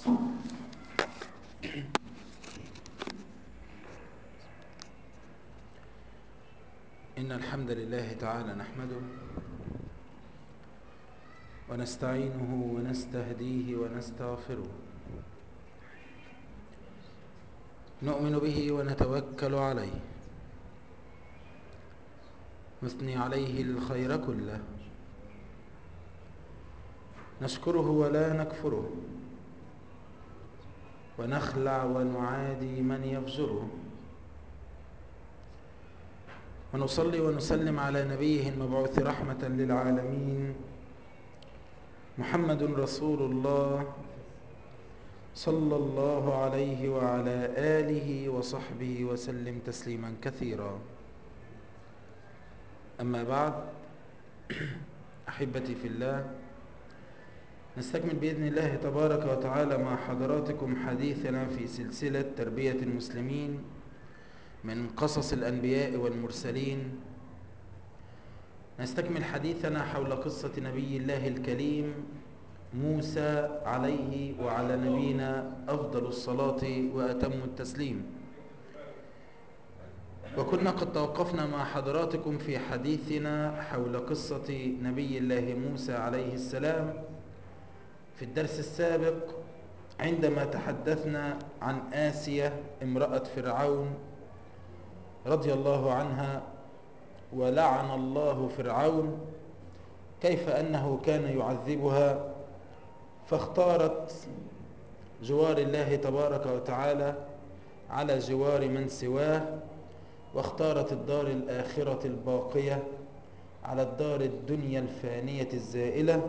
إن الحمد لله تعالى نحمده ونستعينه ونستهديه ونستغفره نؤمن به ونتوكل عليه نثني عليه الخير كله نشكره ولا نكفره ونخلع ونعادي من يفجره ونصلي ونسلم على نبيه المبعوث رحمة للعالمين محمد رسول الله صلى الله عليه وعلى آله وصحبه وسلم تسليما كثيرا أما بعد أحبتي في الله نستكمل بإذن الله تبارك وتعالى مع حضراتكم حديثنا في سلسلة تربية المسلمين من قصص الأنبياء والمرسلين نستكمل حديثنا حول قصة نبي الله الكريم موسى عليه وعلى نبينا أفضل الصلاة وأتم التسليم وكنا قد توقفنا مع حضراتكم في حديثنا حول قصة نبي الله موسى عليه السلام في الدرس السابق عندما تحدثنا عن آسية امرأة فرعون رضي الله عنها ولعن الله فرعون كيف أنه كان يعذبها فاختارت جوار الله تبارك وتعالى على جوار من سواه واختارت الدار الآخرة الباقية على الدار الدنيا الفانية الزائلة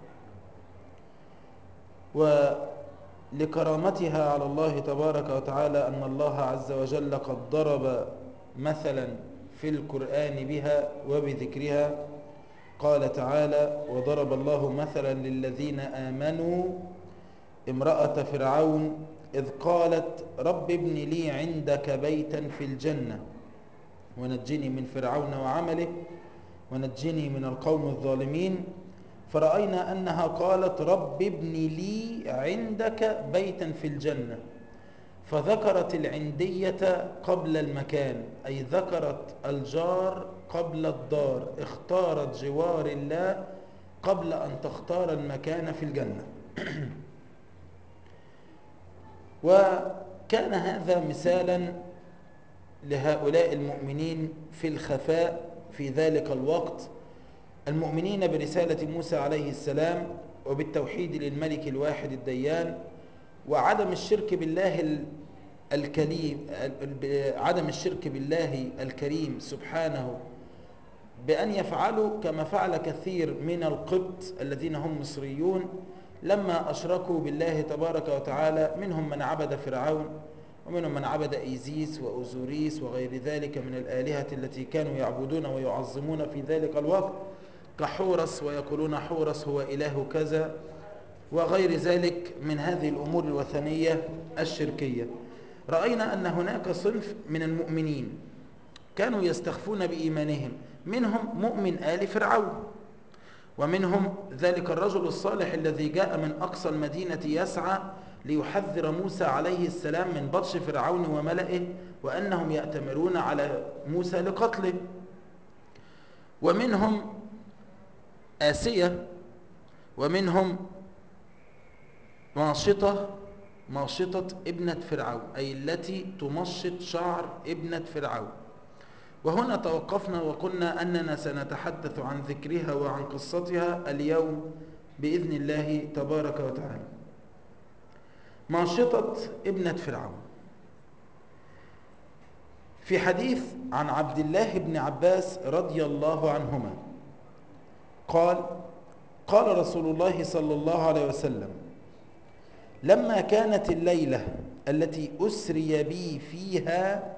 ولكرامتها على الله تبارك وتعالى أن الله عز وجل قد ضرب مثلا في القرآن بها وبذكرها قال تعالى وضرب الله مثلا للذين آمنوا امرأة فرعون إذ قالت رب ابن لي عندك بيتا في الجنة ونجني من فرعون وعمله ونجني من القوم الظالمين فرأينا أنها قالت رب ابن لي عندك بيتا في الجنة فذكرت العندية قبل المكان أي ذكرت الجار قبل الدار اختارت جوار الله قبل أن تختار المكان في الجنة وكان هذا مثالا لهؤلاء المؤمنين في الخفاء في ذلك الوقت المؤمنين برسالة موسى عليه السلام وبالتوحيد للملك الواحد الديان وعدم الشرك بالله الكريم عدم الشرك بالله الكريم سبحانه بأن يفعلوا كما فعل كثير من القبط الذين هم مصريون لما أشركوا بالله تبارك وتعالى منهم من عبد فرعون ومنهم من عبد إيزيس وأوزوريس وغير ذلك من الآلهة التي كانوا يعبدون ويعظمون في ذلك الوقت كحورس ويقولون حورس هو إله كذا وغير ذلك من هذه الأمور الوثنية الشركية رأينا أن هناك صنف من المؤمنين كانوا يستخفون بإيمانهم منهم مؤمن آل فرعون ومنهم ذلك الرجل الصالح الذي جاء من أقصى المدينة يسعى ليحذر موسى عليه السلام من بطش فرعون وملئه وأنهم يأتمرون على موسى لقتله ومنهم آسية ومنهم ماشطة ماشطة ابنة فرعون أي التي تمشط شعر ابنة فرعون وهنا توقفنا وقلنا أننا سنتحدث عن ذكرها وعن قصتها اليوم بإذن الله تبارك وتعالى ماشطة ابنة فرعون في حديث عن عبد الله بن عباس رضي الله عنهما قال قال رسول الله صلى الله عليه وسلم لما كانت الليلة التي أسري بي فيها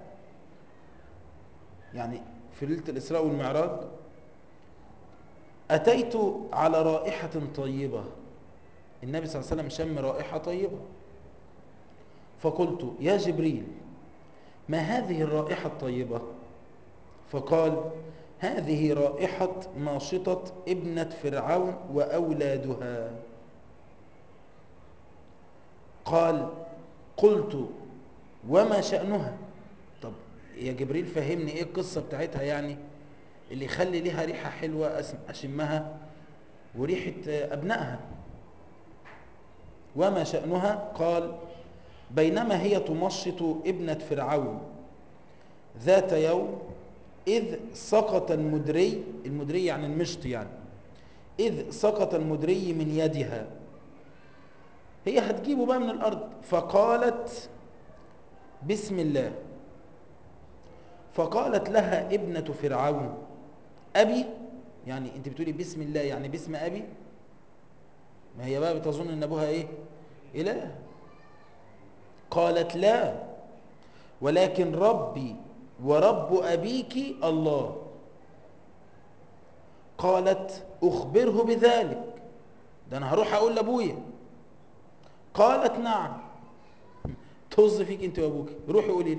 يعني في ليلة الإسراء والمعراج أتيت على رائحة طيبة النبي صلى الله عليه وسلم شم رائحة طيبة فقلت يا جبريل ما هذه الرائحة الطيبة فقال هذه رائحة ماشطة ابنة فرعون وأولادها قال قلت وما شأنها طب يا جبريل فهمني ايه القصة بتاعتها يعني اللي يخلي ليها ريحة حلوة أسم- أشمها وريحة أبنائها وما شأنها قال بينما هي تمشط ابنة فرعون ذات يوم إذ سقط المدري المدري يعني المشط يعني إذ سقط المدري من يدها هي هتجيبه بقى من الأرض فقالت بسم الله فقالت لها ابنة فرعون أبي يعني أنت بتقولي بسم الله يعني باسم أبي ما هي بقى بتظن أن أبوها إيه إله قالت لا ولكن ربي ورب أبيك الله قالت أخبره بذلك ده أنا هروح أقول لأبويا قالت نعم طز فيك أنت وأبوك روحي قولي له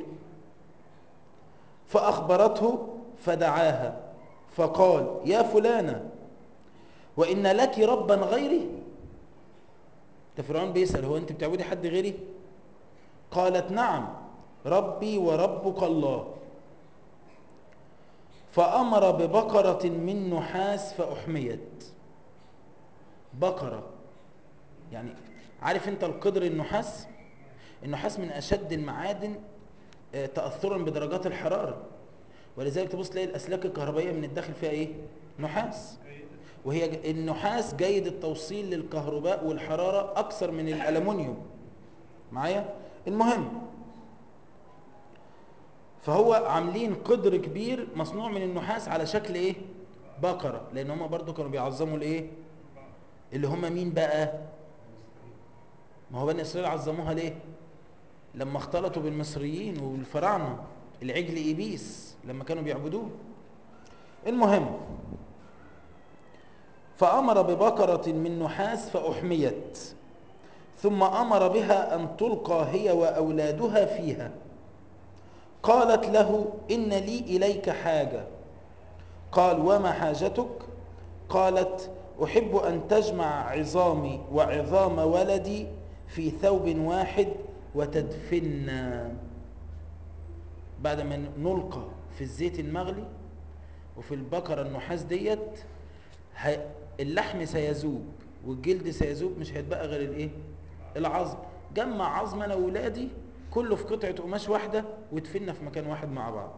فأخبرته فدعاها فقال يا فلانة وإن لك ربا غيري ده فرعون بيسأل هو أنت بتعبدي حد غيري قالت نعم ربي وربك الله فأمر ببقرة من نحاس فأحميت بقرة يعني عارف انت القدر النحاس النحاس من أشد المعادن آه، تأثرا بدرجات الحرارة ولذلك تبص تلاقي الأسلاك الكهربائية من الداخل فيها إيه؟ نحاس وهي ج- النحاس جيد التوصيل للكهرباء والحرارة أكثر من الألمنيوم معايا؟ المهم فهو عاملين قدر كبير مصنوع من النحاس على شكل ايه بقرة لان هم برضو كانوا بيعظموا الايه اللي هم مين بقى ما هو بني اسرائيل عظموها ليه لما اختلطوا بالمصريين والفراعنه العجل ايبيس لما كانوا بيعبدوه المهم فامر ببقره من نحاس فاحميت ثم امر بها ان تلقى هي واولادها فيها قالت له إن لي إليك حاجة قال وما حاجتك قالت أحب أن تجمع عظامي وعظام ولدي في ثوب واحد وتدفنا بعد ما نلقى في الزيت المغلي وفي البقرة النحاس ديت ه- اللحم سيذوب والجلد سيذوب مش هيتبقى غير الايه العظم جمع عظم انا واولادي كله في قطعة قماش واحدة ودفنا في مكان واحد مع بعض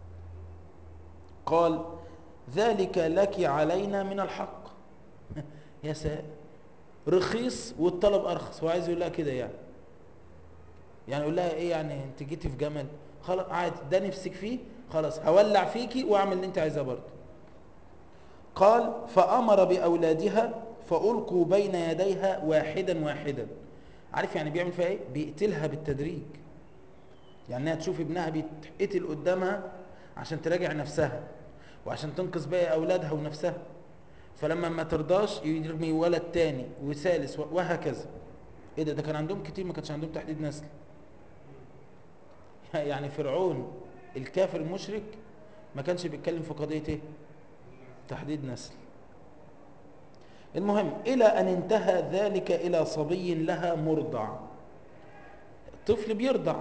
قال ذلك لك علينا من الحق يا سائل رخيص والطلب ارخص هو عايز يقول لها كده يعني يعني يقول لها ايه يعني انت جيتي في جمل خلاص عادي ده نفسك فيه خلاص هولع فيكي واعمل اللي انت عايزاه برضه قال فامر باولادها فالقوا بين يديها واحدا واحدا عارف يعني بيعمل فيها ايه بيقتلها بالتدريج يعني انها تشوف ابنها بيتقتل قدامها عشان تراجع نفسها وعشان تنقذ باقي اولادها ونفسها فلما ما ترضاش يرمي ولد تاني وثالث وهكذا ايه ده ده كان عندهم كتير ما كانش عندهم تحديد نسل يعني فرعون الكافر المشرك ما كانش بيتكلم في قضيه ايه تحديد نسل المهم الى ان انتهى ذلك الى صبي لها مرضع طفل بيرضع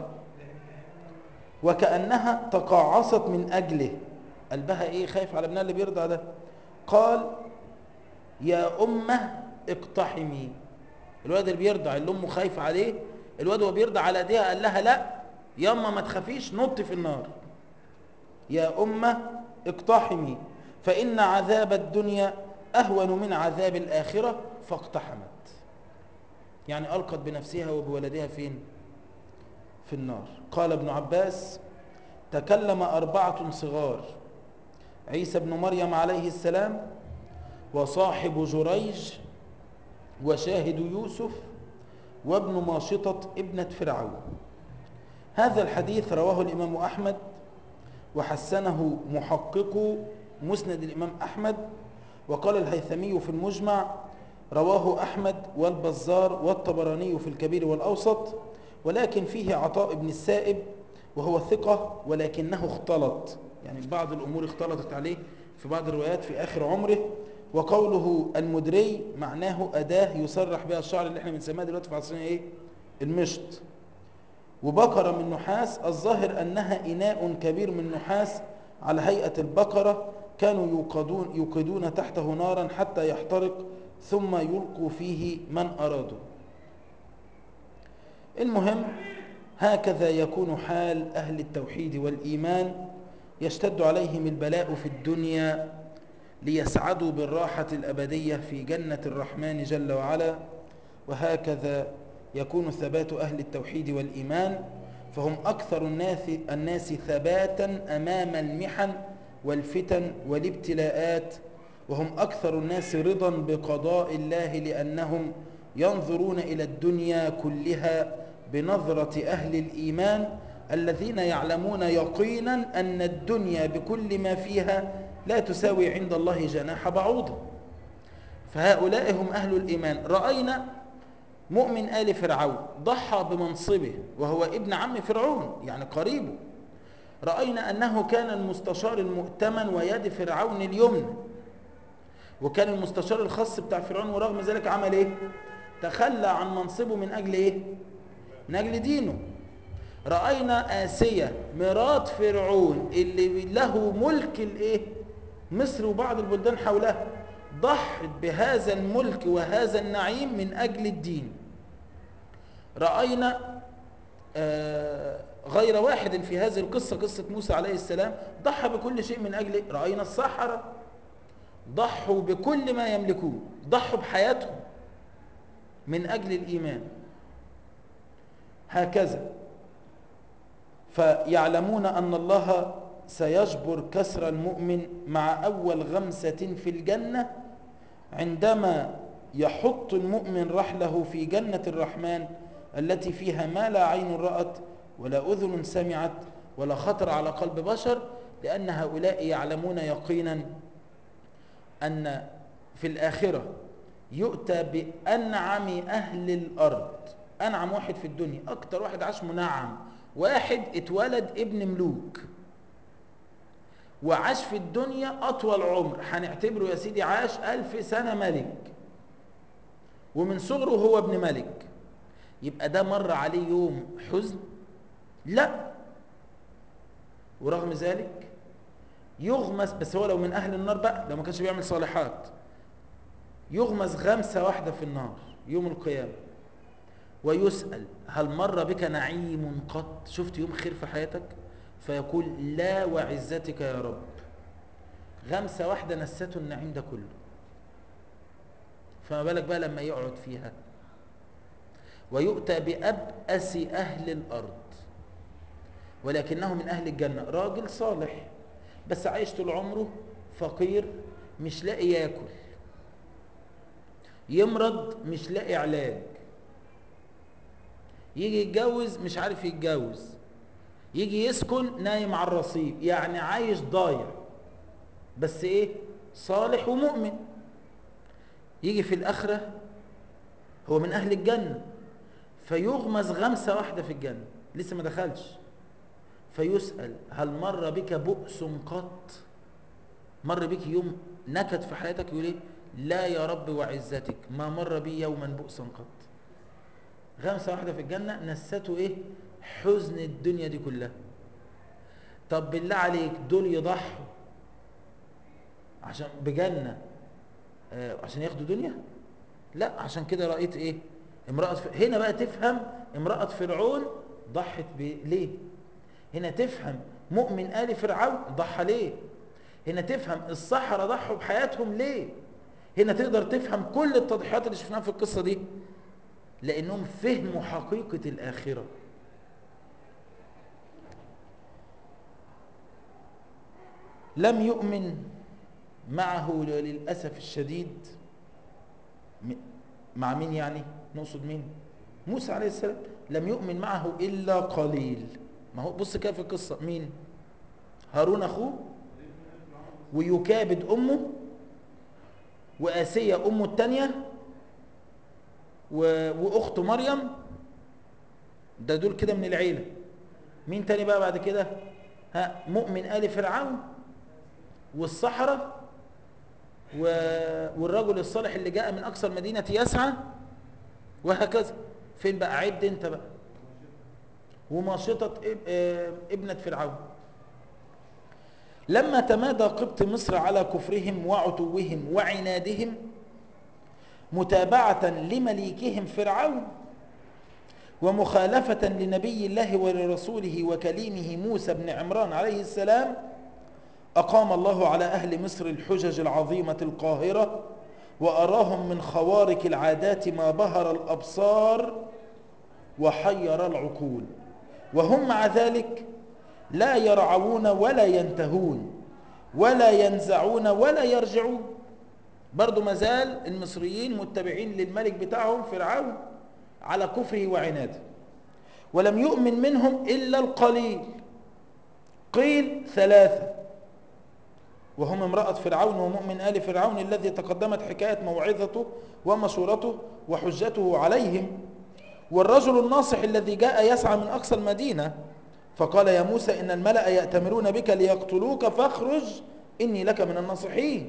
وكأنها تقاعصت من أجله قلبها إيه خايف على ابنها اللي بيرضع ده قال يا أمه اقتحمي الواد اللي بيرضع اللي أمه خايفة عليه الواد وهو بيرضع على ايديها قال لها لا ياما ما تخافيش نط في النار يا أمه اقتحمي فإن عذاب الدنيا أهون من عذاب الآخرة فاقتحمت يعني ألقت بنفسها وبولدها فين في النار قال ابن عباس تكلم أربعة صغار عيسى بن مريم عليه السلام وصاحب جريج وشاهد يوسف وابن ماشطة ابنة فرعون هذا الحديث رواه الإمام أحمد وحسنه محقق مسند الإمام أحمد وقال الهيثمي في المجمع رواه أحمد والبزار والطبراني في الكبير والأوسط ولكن فيه عطاء بن السائب وهو ثقة ولكنه اختلط يعني بعض الأمور اختلطت عليه في بعض الروايات في آخر عمره وقوله المدري معناه أداة يصرح بها الشعر اللي احنا بنسميها دلوقتي في عصرنا ايه المشط وبقرة من نحاس الظاهر أنها إناء كبير من نحاس على هيئة البقرة كانوا يوقدون, يوقدون تحته نارا حتى يحترق ثم يلقوا فيه من أرادوا المهم هكذا يكون حال أهل التوحيد والإيمان يشتد عليهم البلاء في الدنيا ليسعدوا بالراحة الأبدية في جنة الرحمن جل وعلا وهكذا يكون ثبات أهل التوحيد والإيمان فهم أكثر الناس, الناس ثباتا أمام المحن والفتن والابتلاءات وهم أكثر الناس رضا بقضاء الله لأنهم ينظرون إلى الدنيا كلها بنظرة أهل الإيمان الذين يعلمون يقينا أن الدنيا بكل ما فيها لا تساوي عند الله جناح بعوضة فهؤلاء هم أهل الإيمان رأينا مؤمن آل فرعون ضحى بمنصبه وهو ابن عم فرعون يعني قريبه رأينا أنه كان المستشار المؤتمن ويد فرعون اليمنى وكان المستشار الخاص بتاع فرعون ورغم ذلك عمل ايه تخلى عن منصبه من أجل ايه من أجل دينه رأينا آسية مرات فرعون اللي له ملك الايه مصر وبعض البلدان حولها ضحت بهذا الملك وهذا النعيم من أجل الدين رأينا آه غير واحد في هذه القصة قصة موسى عليه السلام ضحى بكل شيء من أجل رأينا السحرة ضحوا بكل ما يملكون ضحوا بحياتهم من أجل الإيمان هكذا فيعلمون أن الله سيجبر كسر المؤمن مع أول غمسة في الجنة عندما يحط المؤمن رحله في جنة الرحمن التي فيها ما لا عين رأت ولا أذن سمعت ولا خطر على قلب بشر لأن هؤلاء يعلمون يقينا أن في الآخرة يؤتى بأنعم أهل الأرض أنعم واحد في الدنيا أكتر واحد عاش منعم واحد اتولد ابن ملوك وعاش في الدنيا أطول عمر هنعتبره يا سيدي عاش ألف سنة ملك ومن صغره هو ابن ملك يبقى ده مر عليه يوم حزن لا ورغم ذلك يغمس بس هو لو من أهل النار بقى لو ما كانش بيعمل صالحات يغمس غمسة واحدة في النار يوم القيامة ويسأل هل مر بك نعيم قط شفت يوم خير في حياتك فيقول لا وعزتك يا رب غمسة واحدة نسته النعيم ده كله فما بالك بقى لما يقعد فيها ويؤتى بأبأس أهل الأرض ولكنه من أهل الجنة راجل صالح بس عايش طول عمره فقير مش لاقي ياكل يمرض مش لاقي علاج يجي يتجوز مش عارف يتجوز يجي يسكن نايم على الرصيف يعني عايش ضايع بس ايه صالح ومؤمن يجي في الآخرة هو من أهل الجنة فيغمز غمسة واحدة في الجنة لسه ما دخلش فيسأل هل مر بك بؤس قط مر بك يوم نكد في حياتك يقول ايه لا يا رب وعزتك ما مر بي يوما بؤس قط غمسة واحدة في الجنة نسته ايه حزن الدنيا دي كلها طب بالله عليك دول يضحوا عشان بجنة آه عشان ياخدوا دنيا لا عشان كده رأيت ايه امرأة ف... هنا بقى تفهم امرأة فرعون ضحت ب... ليه هنا تفهم مؤمن آل فرعون ضحى ليه هنا تفهم الصحراء ضحوا بحياتهم ليه هنا تقدر تفهم كل التضحيات اللي شفناها في القصة دي لأنهم فهموا حقيقة الآخرة لم يؤمن معه للأسف الشديد مع مين يعني نقصد مين موسى عليه السلام لم يؤمن معه إلا قليل ما هو بص كده في القصة مين هارون أخوه ويكابد أمه وآسية أمه التانية وأخته مريم ده دول كده من العيلة مين تاني بقى بعد كده ها مؤمن آل فرعون والصحراء والرجل الصالح اللي جاء من أقصى المدينة يسعى وهكذا فين بقى عد انت بقى وماشطة اب- آه، ابنة فرعون لما تمادى قبط مصر على كفرهم وعتوهم وعنادهم متابعة لمليكهم فرعون ومخالفة لنبي الله ولرسوله وكليمه موسى بن عمران عليه السلام أقام الله على أهل مصر الحجج العظيمة القاهرة وأراهم من خوارق العادات ما بهر الأبصار وحير العقول وهم مع ذلك لا يرعون ولا ينتهون ولا ينزعون ولا يرجعون برضو مازال المصريين متبعين للملك بتاعهم فرعون على كفره وعناده ولم يؤمن منهم إلا القليل قيل ثلاثة وهم امرأة فرعون ومؤمن آل فرعون الذي تقدمت حكاية موعظته ومشورته وحجته عليهم والرجل الناصح الذي جاء يسعى من أقصى المدينة فقال يا موسى إن الملأ يأتمرون بك ليقتلوك فاخرج إني لك من الناصحين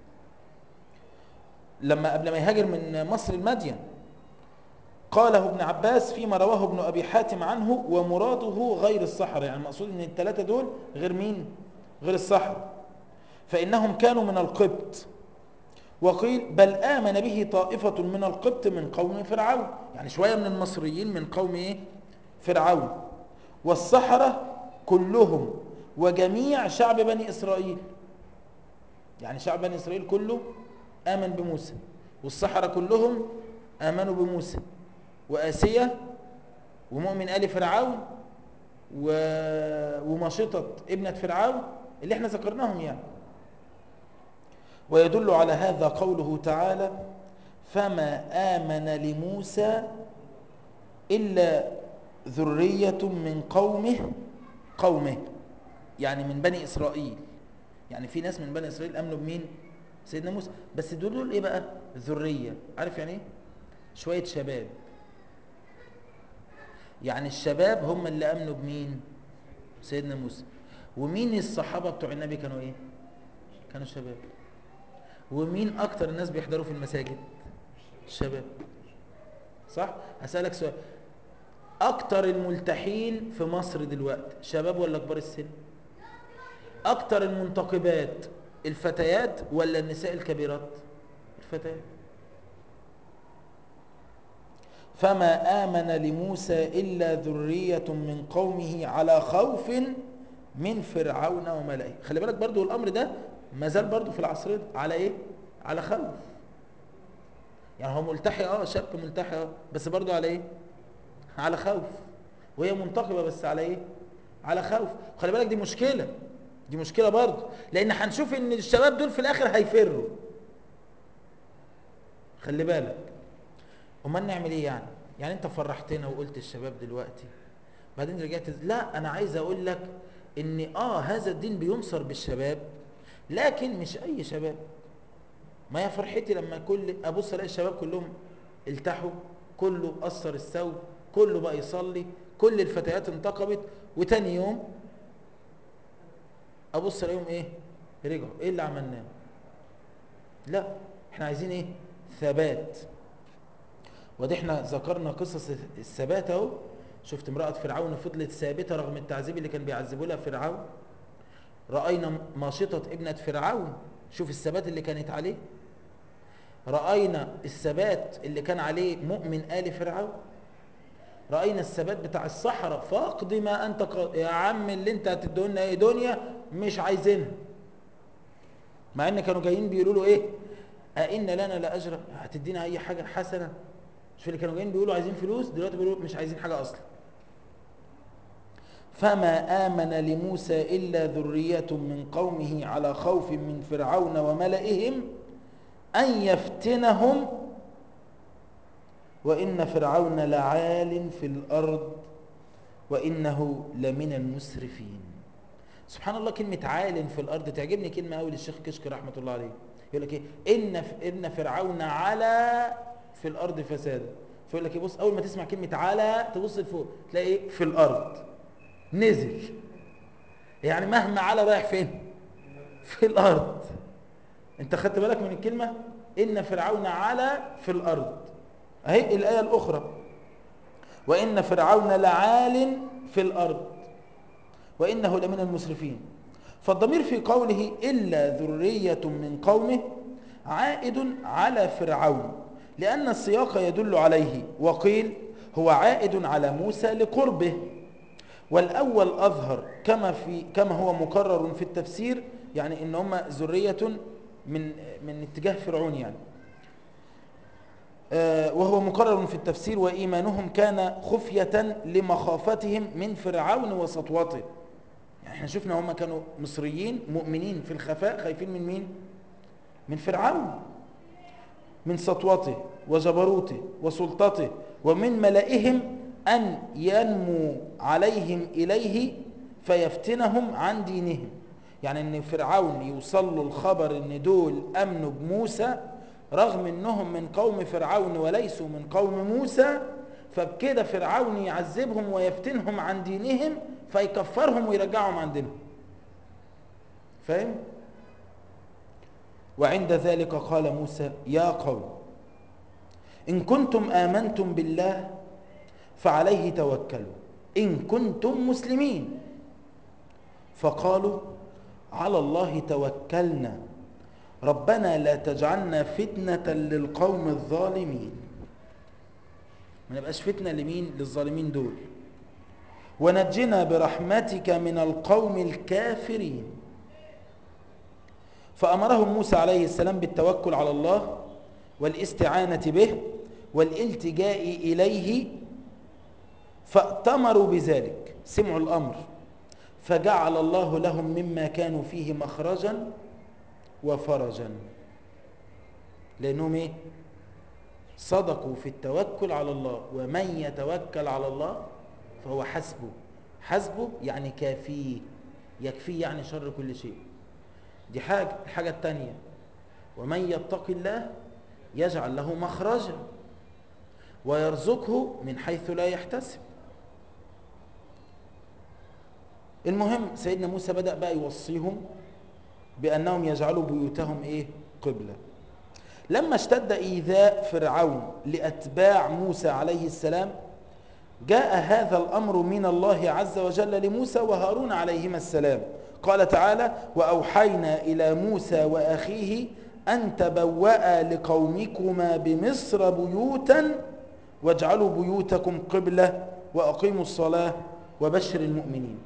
لما قبل ما يهاجر من مصر المدين قاله ابن عباس فيما رواه ابن أبي حاتم عنه ومراده غير الصحراء يعني المقصود ان الثلاثة دول غير مين غير الصحراء فإنهم كانوا من القبط وقيل بل آمن به طائفة من القبط من قوم فرعون يعني شوية من المصريين من قوم إيه؟ فرعون والسحرة كلهم وجميع شعب بني إسرائيل يعني شعب بني إسرائيل كله آمن بموسى والسحرة كلهم آمنوا بموسى وآسية ومؤمن آل فرعون و... ومشطة ابنة فرعون اللي احنا ذكرناهم يعني ويدل على هذا قوله تعالى فما آمن لموسى إلا ذرية من قومه قومه يعني من بني إسرائيل يعني في ناس من بني إسرائيل أمنوا بمين سيدنا موسى بس دول دول إيه بقى ذرية عارف يعني إيه شوية شباب يعني الشباب هم اللي أمنوا بمين سيدنا موسى ومين الصحابة بتوع النبي كانوا إيه كانوا شباب ومين أكتر الناس بيحضروا في المساجد الشباب صح هسألك سؤال أكتر الملتحين في مصر دلوقتي شباب ولا كبار السن أكتر المنتقبات الفتيات ولا النساء الكبيرات الفتيات فما آمن لموسى إلا ذرية من قومه على خوف من فرعون وملئه خلي بالك برضو الأمر ده ما زال برضو في العصر ده على إيه؟ على خوف يعني هو ملتحي اه شاب ملتحي اه بس برضو على ايه على خوف وهي منتقبة بس على ايه على خوف خلي بالك دي مشكلة دي مشكلة برضو لان هنشوف ان الشباب دول في الاخر هيفروا خلي بالك امال نعمل ايه يعني يعني انت فرحتنا وقلت الشباب دلوقتي بعدين رجعت لا انا عايز اقول لك ان اه هذا الدين بينصر بالشباب لكن مش اي شباب ما هي فرحتي لما كل ابص الاقي الشباب كلهم التحوا كله قصر الثوب كله بقى يصلي كل الفتيات انتقبت وتاني يوم ابص الاقيهم ايه رجعوا ايه اللي عملناه لا احنا عايزين ايه ثبات ودي احنا ذكرنا قصص الثبات اهو شفت امرأة فرعون فضلت ثابتة رغم التعذيب اللي كان بيعذبوا لها فرعون رأينا ماشطة ابنة فرعون شوف الثبات اللي كانت عليه رأينا الثبات اللي كان عليه مؤمن آل فرعون رأينا الثبات بتاع الصحراء فاقض ما أنت قا... يا عم اللي انت هتدونا ايه دنيا مش عايزينها مع ان كانوا جايين بيقولوا له ايه أئن لنا لأجر هتدينا أي حاجة حسنة شوف اللي كانوا جايين بيقولوا عايزين فلوس دلوقتي بيقولوا مش عايزين حاجة أصلا فما آمن لموسى إلا ذرية من قومه على خوف من فرعون وملئهم أن يفتنهم وإن فرعون لعال في الأرض وإنه لمن المسرفين سبحان الله كلمة عال في الأرض تعجبني كلمة أول الشيخ كشك رحمة الله عليه يقول لك إيه إن, إن فرعون على في الأرض فسادا فيقول لك إيه بص أول ما تسمع كلمة على تبص لفوق تلاقي إيه في الأرض نزل يعني مهما على رايح فين في الأرض انت خدت بالك من الكلمة إن فرعون على في الأرض أهي الآية الأخرى وإن فرعون لعال في الأرض وإنه لمن المسرفين فالضمير في قوله إلا ذرية من قومه عائد على فرعون لأن السياق يدل عليه وقيل هو عائد على موسى لقربه والأول أظهر كما, في كما هو مقرر في التفسير يعني إن هم ذرية من, من اتجاه فرعون يعني وهو مقرر في التفسير وإيمانهم كان خفية لمخافتهم من فرعون وسطوته يعني احنا شفنا هم كانوا مصريين مؤمنين في الخفاء خايفين من مين من فرعون من سطوته وجبروته وسلطته ومن ملئهم أن ينمو عليهم إليه فيفتنهم عن دينهم يعني أن فرعون يوصل له الخبر أن دول أمنوا بموسى رغم أنهم من قوم فرعون وليسوا من قوم موسى فبكده فرعون يعذبهم ويفتنهم عن دينهم فيكفرهم ويرجعهم عن دينهم فاهم؟ وعند ذلك قال موسى يا قوم إن كنتم آمنتم بالله فعليه توكلوا إن كنتم مسلمين فقالوا على الله توكلنا ربنا لا تجعلنا فتنة للقوم الظالمين ما نبقاش فتنة لمين للظالمين دول ونجنا برحمتك من القوم الكافرين فأمرهم موسى عليه السلام بالتوكل على الله والاستعانة به والالتجاء إليه فأتمروا بذلك سمعوا الأمر فجعل الله لهم مما كانوا فيه مخرجا وفرجا لأنهم إيه؟ صدقوا في التوكل على الله ومن يتوكل على الله فهو حسبه حسبه يعني كافيه يكفيه يعني شر كل شيء دي حاجة الحاجة التانية ومن يتق الله يجعل له مخرجا ويرزقه من حيث لا يحتسب المهم سيدنا موسى بدأ بقى يوصيهم بأنهم يجعلوا بيوتهم إيه قبلة لما اشتد إيذاء فرعون لأتباع موسى عليه السلام جاء هذا الأمر من الله عز وجل لموسى وهارون عليهما السلام قال تعالى وأوحينا إلى موسى وأخيه أن تبوأ لقومكما بمصر بيوتا واجعلوا بيوتكم قبلة وأقيموا الصلاة وبشر المؤمنين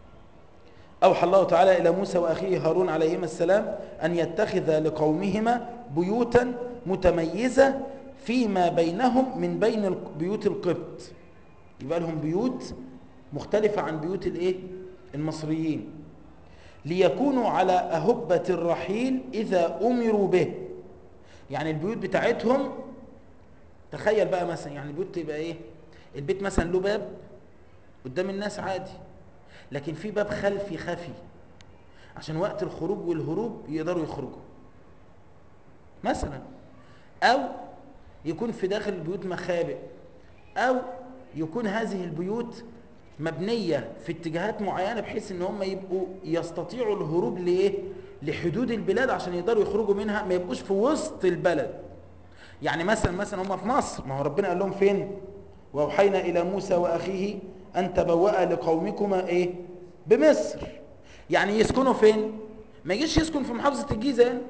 أوحى الله تعالى إلى موسى وأخيه هارون عليهما السلام أن يتخذ لقومهما بيوتا متميزة فيما بينهم من بين بيوت القبط يبقى لهم بيوت مختلفة عن بيوت الايه المصريين ليكونوا على أهبة الرحيل إذا أمروا به يعني البيوت بتاعتهم تخيل بقى مثلا يعني البيوت تبقى ايه البيت مثلا له باب قدام الناس عادي لكن في باب خلفي خفي عشان وقت الخروج والهروب يقدروا يخرجوا مثلا او يكون في داخل البيوت مخابئ او يكون هذه البيوت مبنية في اتجاهات معينة بحيث ان هم يبقوا يستطيعوا الهروب لايه لحدود البلاد عشان يقدروا يخرجوا منها ما يبقوش في وسط البلد يعني مثلا مثلا هم في مصر ما هو ربنا قال لهم فين واوحينا الى موسى واخيه ان تبوأ لقومكما ايه بمصر يعني يسكنوا فين ما يجيش يسكن في محافظة الجيزة يعني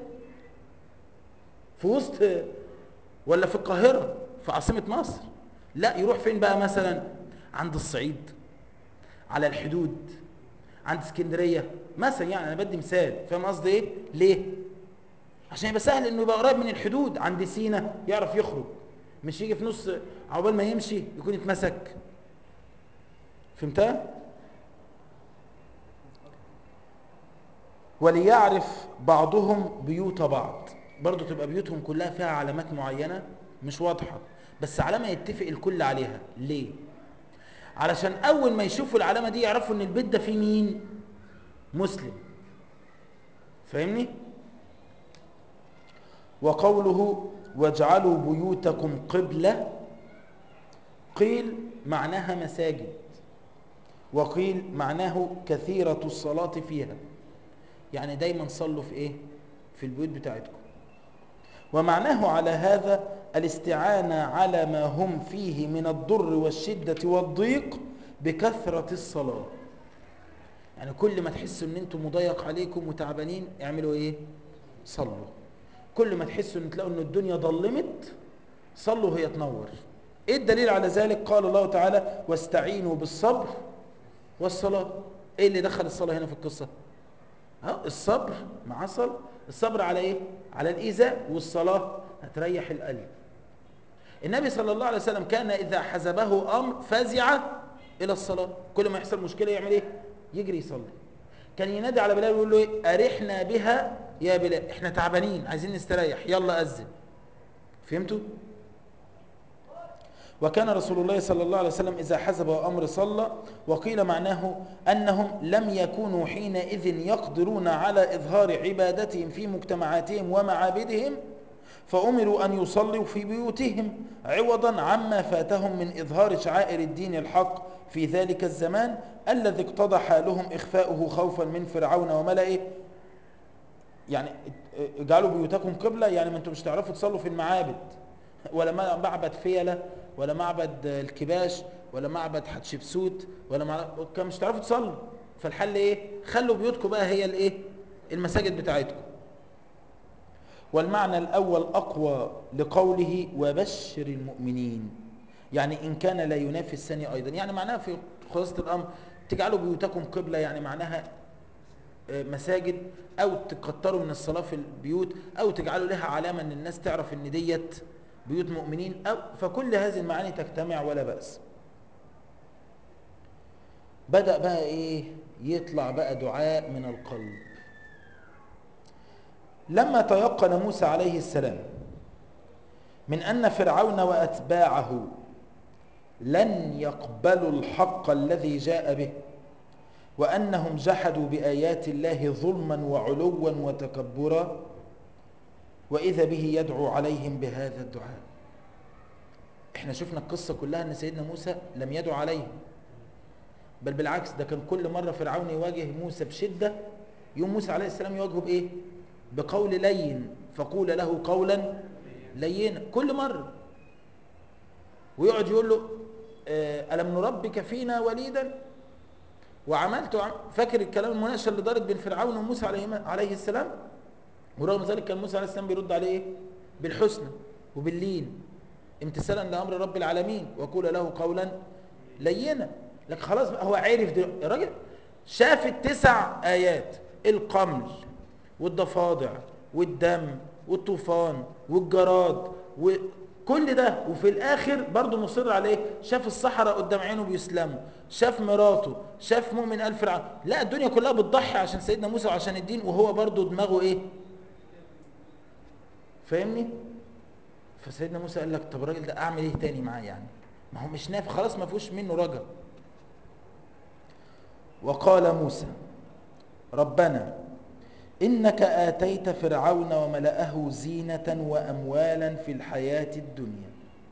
في وسط ولا في القاهرة في عاصمة مصر لا يروح فين بقى مثلا عند الصعيد على الحدود عند اسكندرية مثلا يعني انا بدي مثال فاهم قصدي ايه ليه عشان يبقى سهل انه يبقى قريب من الحدود عند سينا يعرف يخرج مش يجي في نص عقبال ما يمشي يكون اتمسك فهمتها وليعرف بعضهم بيوت بعض برضو تبقى بيوتهم كلها فيها علامات معينة مش واضحة بس علامة يتفق الكل عليها ليه علشان اول ما يشوفوا العلامة دي يعرفوا ان البيت ده فيه مين مسلم فاهمني وقوله واجعلوا بيوتكم قبلة قيل معناها مساجد وقيل معناه كثيرة الصلاة فيها يعني دايما صلوا في ايه في البيوت بتاعتكم ومعناه على هذا الاستعانة على ما هم فيه من الضر والشدة والضيق بكثرة الصلاة يعني كل ما تحسوا ان انتم مضيق عليكم وتعبانين اعملوا ايه صلوا كل ما تحسوا ان تلاقوا ان الدنيا ضلمت صلوا هي تنور ايه الدليل على ذلك قال الله تعالى واستعينوا بالصبر والصلاة ايه اللي دخل الصلاة هنا في القصة ها الصبر مع صلاة الصبر على ايه على الايذاء والصلاة هتريح القلب النبي صلى الله عليه وسلم كان اذا حزبه امر فزع الى الصلاة كل ما يحصل مشكلة يعمل ايه يجري يصلي كان ينادي على بلال ويقول له ايه ارحنا بها يا بلال احنا تعبانين عايزين نستريح يلا اذن فهمتوا وكان رسول الله صلى الله عليه وسلم إذا حزب أمر صلى وقيل معناه أنهم لم يكونوا حينئذ يقدرون على إظهار عبادتهم في مجتمعاتهم ومعابدهم فأمروا أن يصلوا في بيوتهم عوضا عما فاتهم من إظهار شعائر الدين الحق في ذلك الزمان الذي اقتضى حالهم إخفاؤه خوفا من فرعون وملئه يعني اجعلوا بيوتكم قبلة يعني ما انتم مش تعرفوا تصلوا في المعابد ولا معبد فيلة ولا معبد الكباش ولا معبد حتشبسوت ولا مع... كان مش تعرفوا تصلوا فالحل ايه خلوا بيوتكم بقى هي الايه المساجد بتاعتكم والمعنى الاول اقوى لقوله وبشر المؤمنين يعني ان كان لا ينافي الثاني ايضا يعني معناها في خلاصه الامر تجعلوا بيوتكم قبله يعني معناها مساجد او تكتروا من الصلاه في البيوت او تجعلوا لها علامه ان الناس تعرف ان ديت بيوت مؤمنين أو فكل هذه المعاني تجتمع ولا بأس بدأ بقى إيه يطلع بقى دعاء من القلب لما تيقن موسى عليه السلام من أن فرعون وأتباعه لن يقبلوا الحق الذي جاء به وأنهم جحدوا بآيات الله ظلما وعلوا وتكبرا وإذا به يدعو عليهم بهذا الدعاء احنا شفنا القصة كلها ان سيدنا موسى لم يدعو عليهم بل بالعكس ده كان كل مرة فرعون يواجه موسى بشدة يوم موسى عليه السلام يواجهه بإيه بقول لين فقول له قولا لينا كل مرة ويقعد يقول له ألم نربك فينا وليدا وعملت فاكر الكلام المناقشه اللي دارت بين فرعون وموسى عليه عليه السلام ورغم ذلك كان موسى عليه السلام بيرد عليه ايه بالحسنى وباللين امتثالا لامر رب العالمين وقول له قولا لينا لك خلاص بقى هو عرف الراجل شاف التسع ايات القمل والضفادع والدم والطوفان والجراد وكل ده وفي الاخر برضه مصر عليه شاف الصحراء قدام عينه بيسلموا شاف مراته شاف مؤمن الف فرعون لا الدنيا كلها بتضحي عشان سيدنا موسى وعشان الدين وهو برضه دماغه ايه فاهمني فسيدنا موسى قال لك طب الراجل ده اعمل ايه تاني معاه يعني ما هو مش نافع خلاص ما فيهوش منه رجا وقال موسى ربنا إنك آتيت فرعون وملأه زينة وأموالا في الحياة الدنيا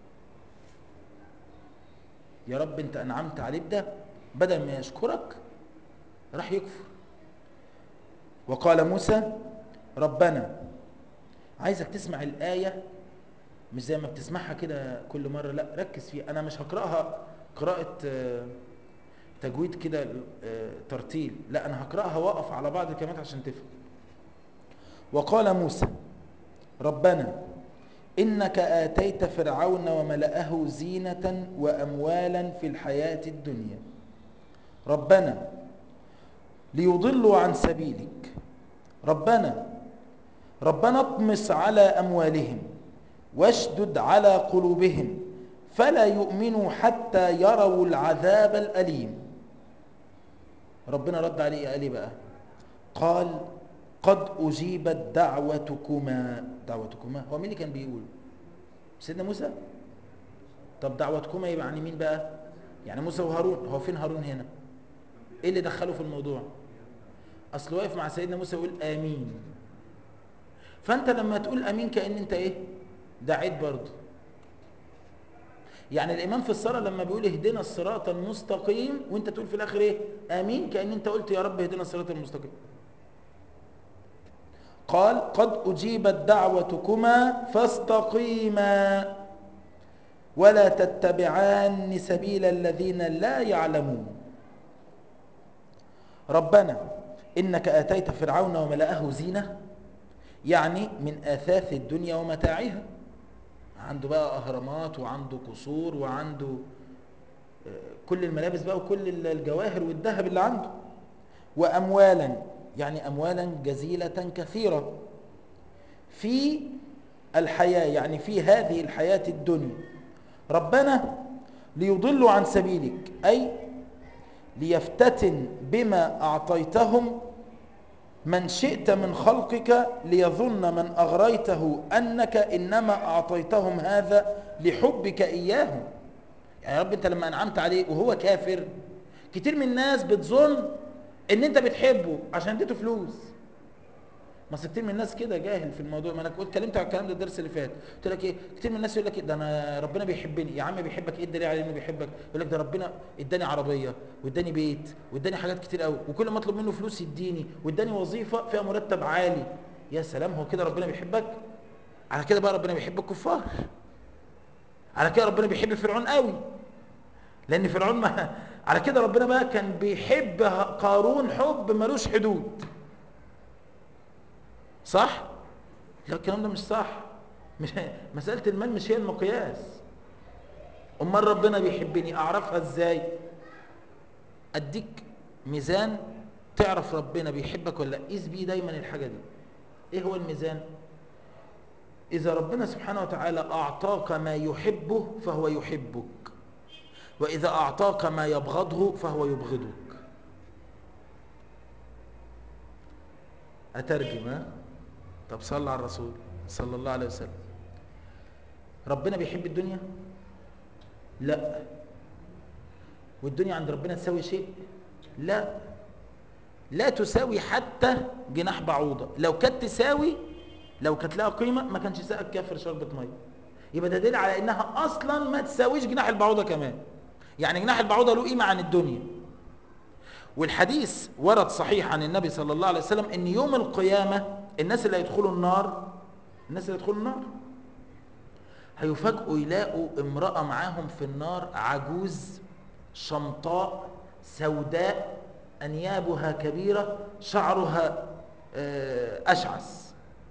يا رب أنت أنعمت عليه بده بدل ما يشكرك راح يكفر وقال موسى ربنا عايزك تسمع الآية مش زي ما بتسمعها كده كل مرة لا ركز فيها أنا مش هقرأها قراءة تجويد كده ترتيل لا أنا هقرأها وقف على بعض الكلمات عشان تفهم وقال موسى ربنا إنك آتيت فرعون وملأه زينة وأموالا في الحياة الدنيا ربنا ليضلوا عن سبيلك ربنا ربنا اطمس على أموالهم واشدد على قلوبهم فلا يؤمنوا حتى يروا العذاب الأليم ربنا رد عليه قال بقى قال قد أجيبت دعوتكما دعوتكما هو مين اللي كان بيقول سيدنا موسى طب دعوتكما يبقى عن مين بقى يعني موسى وهارون هو فين هارون هنا ايه اللي دخله في الموضوع اصل واقف مع سيدنا موسى يقول امين فانت لما تقول امين كان انت ايه دعيت برضه يعني الامام في الصلاه لما بيقول اهدنا الصراط المستقيم وانت تقول في الاخر ايه امين كان انت قلت يا رب اهدنا الصراط المستقيم قال قد أجيبت دعوتكما فاستقيما ولا تتبعان سبيل الذين لا يعلمون ربنا إنك آتيت فرعون وملأه زينة يعني من آثاث الدنيا ومتاعها عنده بقى أهرامات وعنده قصور وعنده كل الملابس بقى وكل الجواهر والذهب اللي عنده وأموالا يعني أموالا جزيلة كثيرة في الحياة يعني في هذه الحياة الدنيا ربنا ليضلوا عن سبيلك أي ليفتتن بما أعطيتهم من شئت من خلقك ليظن من أغريته أنك إنما أعطيتهم هذا لحبك إياهم يعني يا رب أنت لما أنعمت عليه وهو كافر كتير من الناس بتظن ان انت بتحبه عشان اديته فلوس ما كتير من الناس كده جاهل في الموضوع ما انا كنت اتكلمت على الكلام ده الدرس اللي فات قلت لك ايه كتير من الناس يقول لك ده انا ربنا بيحبني يا عم بيحبك ايه الدليل على انه بيحبك يقول لك ده ربنا اداني عربيه واداني بيت واداني حاجات كتير قوي وكل ما اطلب منه فلوس يديني واداني وظيفه فيها مرتب عالي يا سلام هو كده ربنا بيحبك على كده بقى ربنا بيحب الكفار على كده ربنا بيحب فرعون قوي لان فرعون ما على كده ربنا بقى كان بيحب قارون حب ملوش حدود صح لا الكلام ده مش صح مش مسألة المال مش هي المقياس امال ربنا بيحبني اعرفها ازاي اديك ميزان تعرف ربنا بيحبك ولا لا قيس بيه دايما الحاجة دي ايه هو الميزان اذا ربنا سبحانه وتعالى اعطاك ما يحبه فهو يحبك وإذا أعطاك ما يبغضه فهو يبغضك أترجم ها؟ طب صلى على الرسول صلى الله عليه وسلم ربنا بيحب الدنيا لا والدنيا عند ربنا تساوي شيء لا لا تساوي حتى جناح بعوضة لو كانت تساوي لو كانت لها قيمة ما كانش ساقك كافر شربة مية يبقى ده دليل على انها اصلا ما تساويش جناح البعوضة كمان يعني جناح البعوضة له قيمة عن الدنيا والحديث ورد صحيح عن النبي صلى الله عليه وسلم ان يوم القيامة الناس اللي هيدخلوا النار الناس اللي يدخلوا النار هيفاجئوا يلاقوا امرأة معاهم في النار عجوز شمطاء سوداء أنيابها كبيرة شعرها أشعث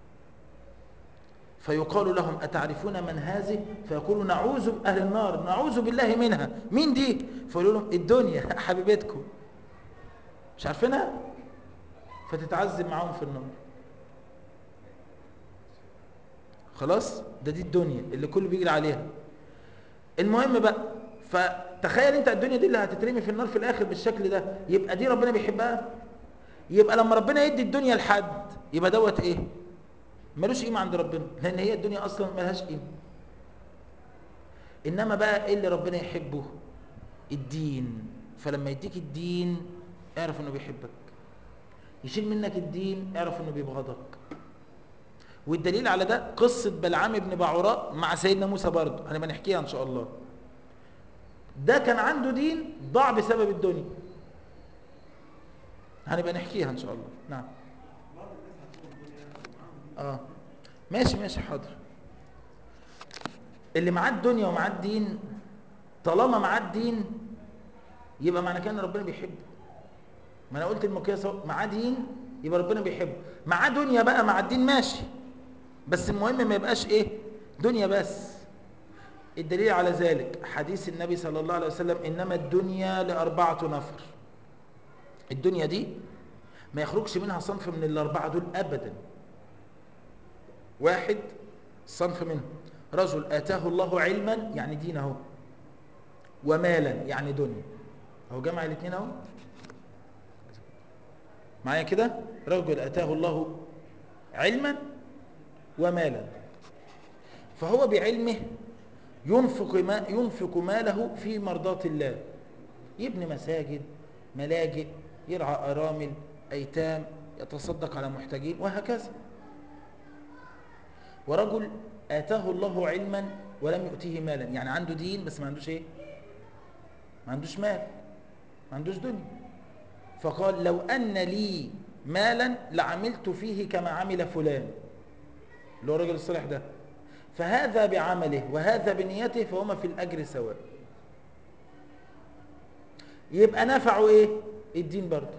فيقال لهم أتعرفون من هذه فيقولوا نعوذ أهل النار نعوذ بالله منها مين دي فيقولوا لهم الدنيا حبيبتكم مش عارفينها فتتعذب معاهم في النار خلاص ده دي الدنيا اللي كله بيجري عليها المهم بقى فتخيل انت الدنيا دي اللي هتترمي في النار في الاخر بالشكل ده يبقى دي ربنا بيحبها يبقى لما ربنا يدي الدنيا لحد يبقى دوت ايه ملوش قيمه عند ربنا لان هي الدنيا اصلا ملهاش قيمه انما بقى ايه اللي ربنا يحبه الدين فلما يديك الدين اعرف انه بيحبك يشيل منك الدين اعرف انه بيبغضك والدليل على ده قصة بلعام بن بعوراء مع سيدنا موسى برضه هنبقى نحكيها ان شاء الله ده كان عنده دين ضاع بسبب الدنيا هنبقى نحكيها ان شاء الله نعم اه ماشي ماشي حاضر اللي معاه الدنيا ومعاه الدين طالما معاه الدين يبقى معنى كده ان ربنا بيحبه ما انا قلت المقياس معاه دين يبقى ربنا بيحبه معاه دنيا بقى مع الدين ماشي بس المهم ما يبقاش ايه دنيا بس الدليل على ذلك حديث النبي صلى الله عليه وسلم انما الدنيا لاربعه نفر الدنيا دي ما يخرجش منها صنف من الاربعه دول ابدا واحد صنف منهم رجل اتاه الله علما يعني دين اهو ومالا يعني دنيا اهو جمع الاثنين اهو معايا كده رجل اتاه الله علما ومالا فهو بعلمه ينفق ما ينفق ماله في مرضاة الله يبني مساجد ملاجئ يرعى أرامل أيتام يتصدق على محتاجين وهكذا ورجل آتاه الله علما ولم يؤتيه مالا يعني عنده دين بس ما عندوش ايه ما عندوش مال ما عندوش دنيا فقال لو أن لي مالا لعملت فيه كما عمل فلان اللي هو الراجل الصالح ده فهذا بعمله وهذا بنيته فهما في الأجر سواء يبقى نفعه ايه الدين برضه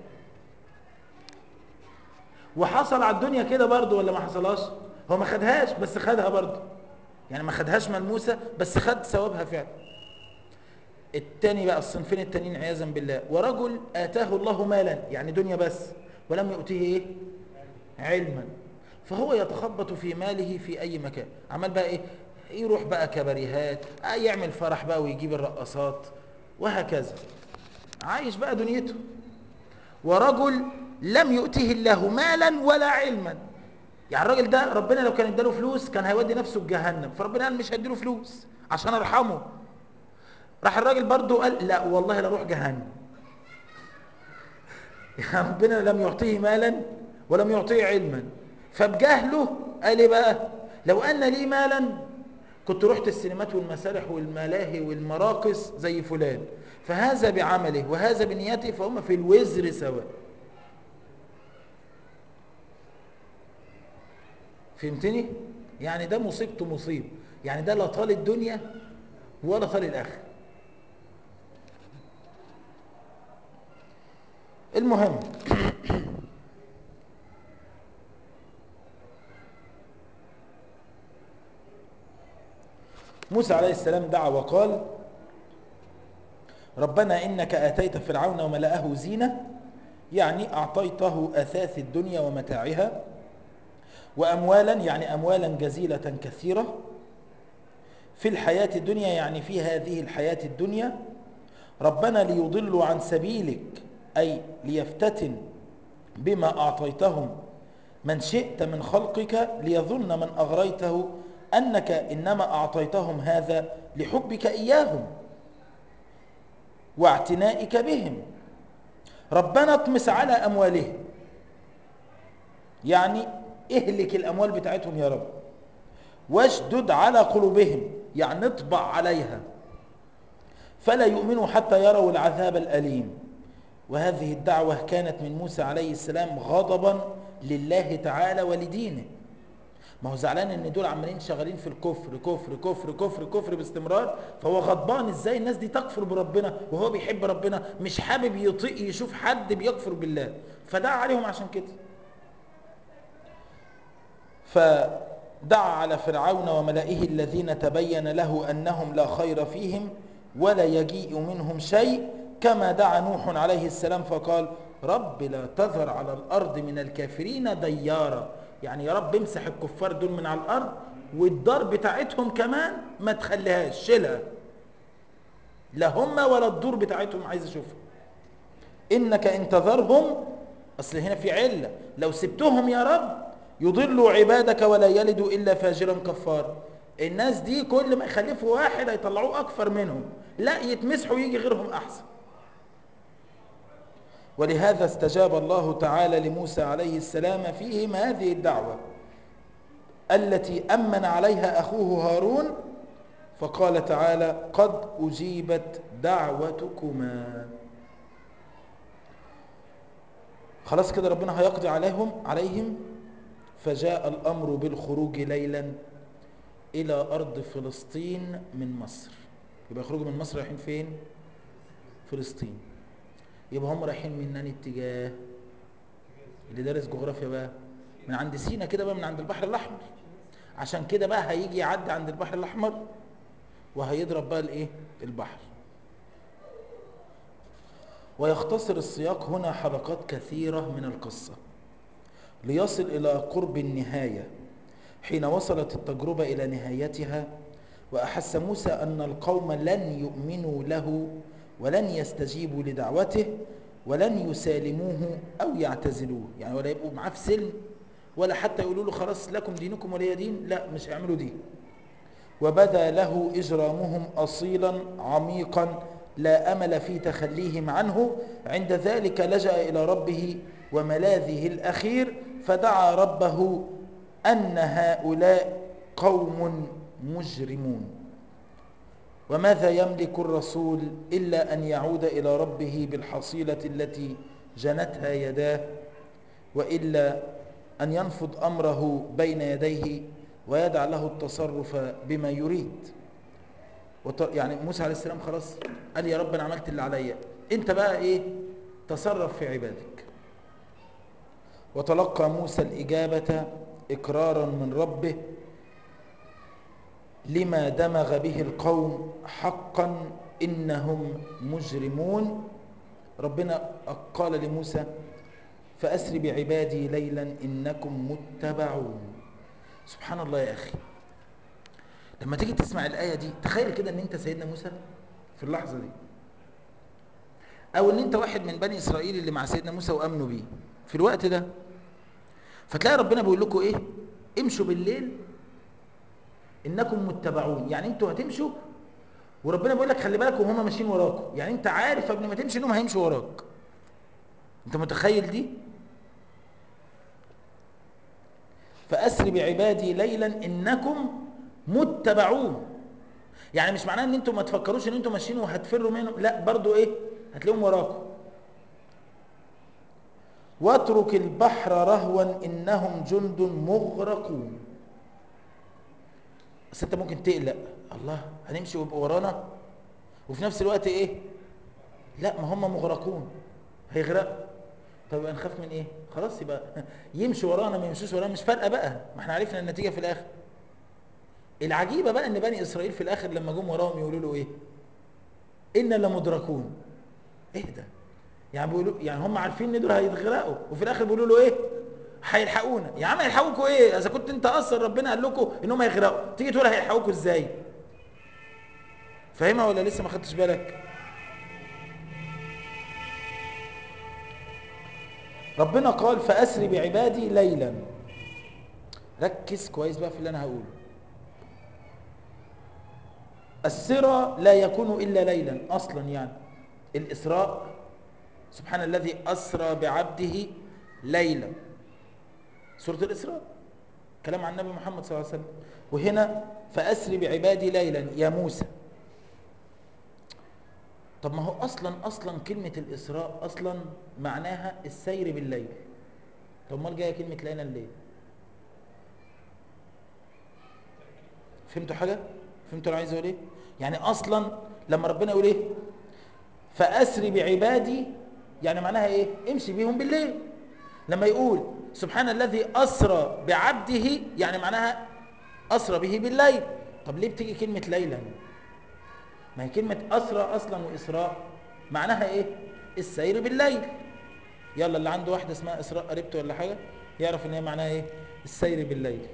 وحصل على الدنيا كده برضه ولا ما حصلهاش هو ما خدهاش بس خدها برضه يعني ما خدهاش ملموسة بس خد ثوابها فعلا التاني بقى الصنفين التانيين عياذا بالله ورجل آتاه الله مالا يعني دنيا بس ولم يؤتيه ايه علما فهو يتخبط في ماله في اي مكان عمال بقى ايه يروح بقى كباريهات آه يعمل فرح بقى ويجيب الرقصات وهكذا عايش بقى دنيته ورجل لم يؤته الله مالا ولا علما يعني الراجل ده ربنا لو كان اداله فلوس كان هيودي نفسه بجهنم فربنا قال مش هديله فلوس عشان ارحمه راح الراجل برضه قال لا والله لا اروح جهنم يعني ربنا لم يعطيه مالا ولم يعطيه علما فبجهله قال ايه بقى لو ان لي مالا كنت رحت السينمات والمسارح والملاهي والمراقص زي فلان فهذا بعمله وهذا بنيته فهم في الوزر سواء فهمتني يعني ده مصيبته مصيب يعني ده لا طال الدنيا ولا طال الاخر المهم موسى عليه السلام دعا وقال ربنا إنك آتيت فرعون وملأه زينة يعني أعطيته أثاث الدنيا ومتاعها وأموالا يعني أموالا جزيلة كثيرة في الحياة الدنيا يعني في هذه الحياة الدنيا ربنا ليضلوا عن سبيلك أي ليفتتن بما أعطيتهم من شئت من خلقك ليظن من أغريته أنك إنما أعطيتهم هذا لحبك إياهم واعتنائك بهم ربنا اطمس على أموالهم يعني اهلك الأموال بتاعتهم يا رب واشدد على قلوبهم يعني اطبع عليها فلا يؤمنوا حتى يروا العذاب الأليم وهذه الدعوة كانت من موسى عليه السلام غضبا لله تعالى ولدينه ما هو زعلان ان دول عمالين شغالين في الكفر كفر كفر كفر كفر باستمرار فهو غضبان ازاي الناس دي تكفر بربنا وهو بيحب ربنا مش حابب يطيق يشوف حد بيكفر بالله فدعا عليهم عشان كده فدعا على فرعون وملئه الذين تبين له انهم لا خير فيهم ولا يجيء منهم شيء كما دعا نوح عليه السلام فقال رب لا تذر على الارض من الكافرين ديارا يعني يا رب امسح الكفار دول من على الارض والدار بتاعتهم كمان ما تخليهاش شيلها لا هم ولا الدور بتاعتهم عايز اشوفها انك ان تذرهم اصل هنا في عله لو سبتهم يا رب يضلوا عبادك ولا يلدوا الا فاجرا كفارا الناس دي كل ما يخلفوا واحد هيطلعوه اكثر منهم لا يتمسحوا يجي غيرهم احسن ولهذا استجاب الله تعالى لموسى عليه السلام فيهم هذه الدعوة التي أمن عليها أخوه هارون فقال تعالى قد أجيبت دعوتكما خلاص كده ربنا هيقضي عليهم عليهم فجاء الأمر بالخروج ليلا إلى أرض فلسطين من مصر يبقى يخرجوا من مصر رايحين فين فلسطين يبقى هم رايحين من انهي اتجاه اللي دارس جغرافيا بقى من عند سينا كده بقى من عند البحر الاحمر عشان كده بقى هيجي يعدي عند البحر الاحمر وهيضرب بقى الايه البحر ويختصر السياق هنا حلقات كثيرة من القصة ليصل إلى قرب النهاية حين وصلت التجربة إلى نهايتها وأحس موسى أن القوم لن يؤمنوا له ولن يستجيبوا لدعوته ولن يسالموه أو يعتزلوه يعني ولا يبقوا معاه في سلم ولا حتى يقولوا له خلاص لكم دينكم ولي دين لا مش هيعملوا دين وبدا له إجرامهم أصيلا عميقا لا أمل في تخليهم عنه عند ذلك لجأ إلى ربه وملاذه الأخير فدعا ربه أن هؤلاء قوم مجرمون وماذا يملك الرسول إلا أن يعود إلى ربه بالحصيلة التي جنتها يداه وإلا أن ينفض أمره بين يديه ويدع له التصرف بما يريد يعني موسى عليه السلام خلاص قال يا رب أنا عملت اللي عليا أنت بقى إيه تصرف في عبادك وتلقى موسى الإجابة إقرارا من ربه لما دمغ به القوم حقا إنهم مجرمون ربنا قال لموسى فأسر بعبادي ليلا إنكم متبعون سبحان الله يا أخي لما تيجي تسمع الآية دي تخيل كده أن أنت سيدنا موسى في اللحظة دي أو أن أنت واحد من بني إسرائيل اللي مع سيدنا موسى وأمنوا بيه في الوقت ده فتلاقي ربنا بيقول لكم إيه امشوا بالليل إنكم متبعون يعني أنتوا هتمشوا وربنا بيقول لك خلي بالك وهم ماشيين وراكم يعني أنت عارف قبل ما تمشي إنهم هيمشوا وراك أنت متخيل دي فأسر بعبادي ليلا إنكم متبعون يعني مش معناه ان انتم ما تفكروش ان انتم ماشيين وهتفروا منهم لا برضو ايه هتلاقيهم وراكم واترك البحر رهوا انهم جند مغرقون بس انت ممكن تقلق الله هنمشي ويبقوا ورانا وفي نفس الوقت ايه لا ما هم مغرقون هيغرقوا طب يبقى نخاف من ايه خلاص يبقى يمشي ورانا ما يمشوش ورانا مش فارقه بقى ما احنا عرفنا النتيجه في الاخر العجيبه بقى ان بني اسرائيل في الاخر لما جم وراهم يقولوا له ايه انا لمدركون ايه ده يعني بيقولوا يعني هم عارفين ان دول هيتغرقوا وفي الاخر بيقولوا له ايه هيلحقونا يا عم هيلحقوكوا ايه اذا كنت انت اصلا ربنا قال لكم ان هم هيغرقوا تيجي تقول هيلحقوكوا ازاي فاهمها ولا لسه ما خدتش بالك ربنا قال فاسري بعبادي ليلا ركز كويس بقى في اللي انا هقوله السرى لا يكون إلا ليلا أصلا يعني الإسراء سبحان الذي أسرى بعبده ليلا سورة الإسراء كلام عن النبي محمد صلى الله عليه وسلم وهنا فأسري بعبادي ليلا يا موسى طب ما هو أصلا أصلا كلمة الإسراء أصلا معناها السير بالليل طب ما جاية كلمة ليلا ليه فهمتوا حاجة فهمتوا انا عايز اقول ايه يعني اصلا لما ربنا يقول ايه فاسري بعبادي يعني معناها ايه امشي بيهم بالليل لما يقول سبحان الذي اسرى بعبده يعني معناها اسرى به بالليل طب ليه بتيجي كلمه ليلا ما هي كلمه اسرى اصلا واسراء معناها ايه السير بالليل يلا اللي عنده واحده اسمها اسراء قريبته ولا حاجه يعرف ان هي معناها ايه السير بالليل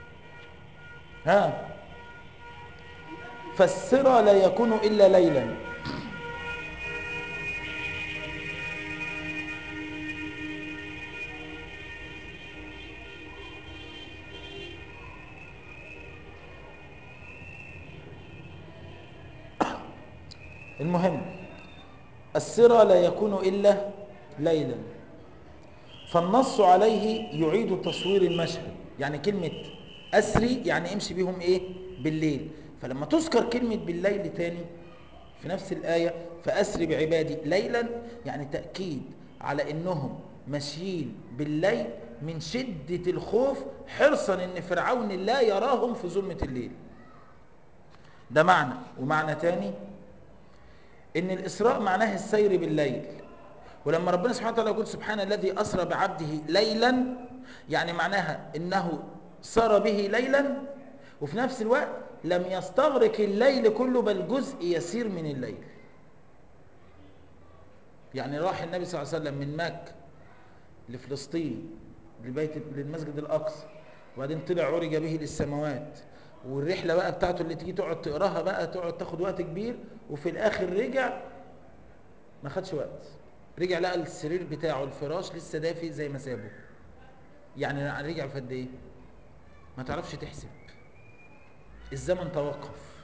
ها فالسرى لا يكون إلا ليلا المهم السرى لا يكون إلا ليلا فالنص عليه يعيد تصوير المشهد يعني كلمة أسري يعني امشي بهم إيه بالليل فلما تذكر كلمة بالليل تاني في نفس الآية فأسري بعبادي ليلا يعني تأكيد على إنهم ماشيين بالليل من شدة الخوف حرصا إن فرعون لا يراهم في ظلمة الليل ده معنى ومعنى تاني إن الإسراء معناه السير بالليل ولما ربنا سبحانه وتعالى يقول سبحان الذي أسرى بعبده ليلا يعني معناها إنه سار به ليلا وفي نفس الوقت لم يستغرق الليل كله بل جزء يسير من الليل يعني راح النبي صلى الله عليه وسلم من مكة لفلسطين لبيت للمسجد الأقصى وبعدين طلع عرج به للسماوات والرحلة بقى بتاعته اللي تيجي تقعد تقراها بقى تقعد تاخد وقت كبير وفي الآخر رجع ما خدش وقت رجع لقى السرير بتاعه الفراش لسه دافي زي ما سابه يعني رجع في قد ايه ما تعرفش تحسب الزمن توقف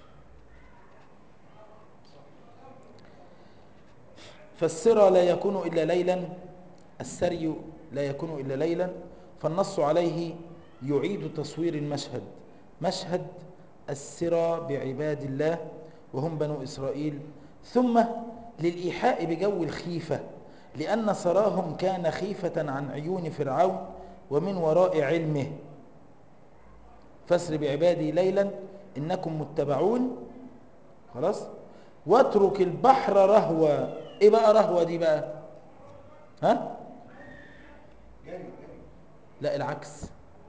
فالسرى لا يكون إلا ليلا السري لا يكون إلا ليلا فالنص عليه يعيد تصوير المشهد مشهد السرى بعباد الله وهم بنو إسرائيل ثم للإيحاء بجو الخيفة لأن سراهم كان خيفة عن عيون فرعون ومن وراء علمه فاسر بعبادي ليلا إنكم متبعون خلاص واترك البحر رهوة ايه بقى رهوة دي بقى ها لا العكس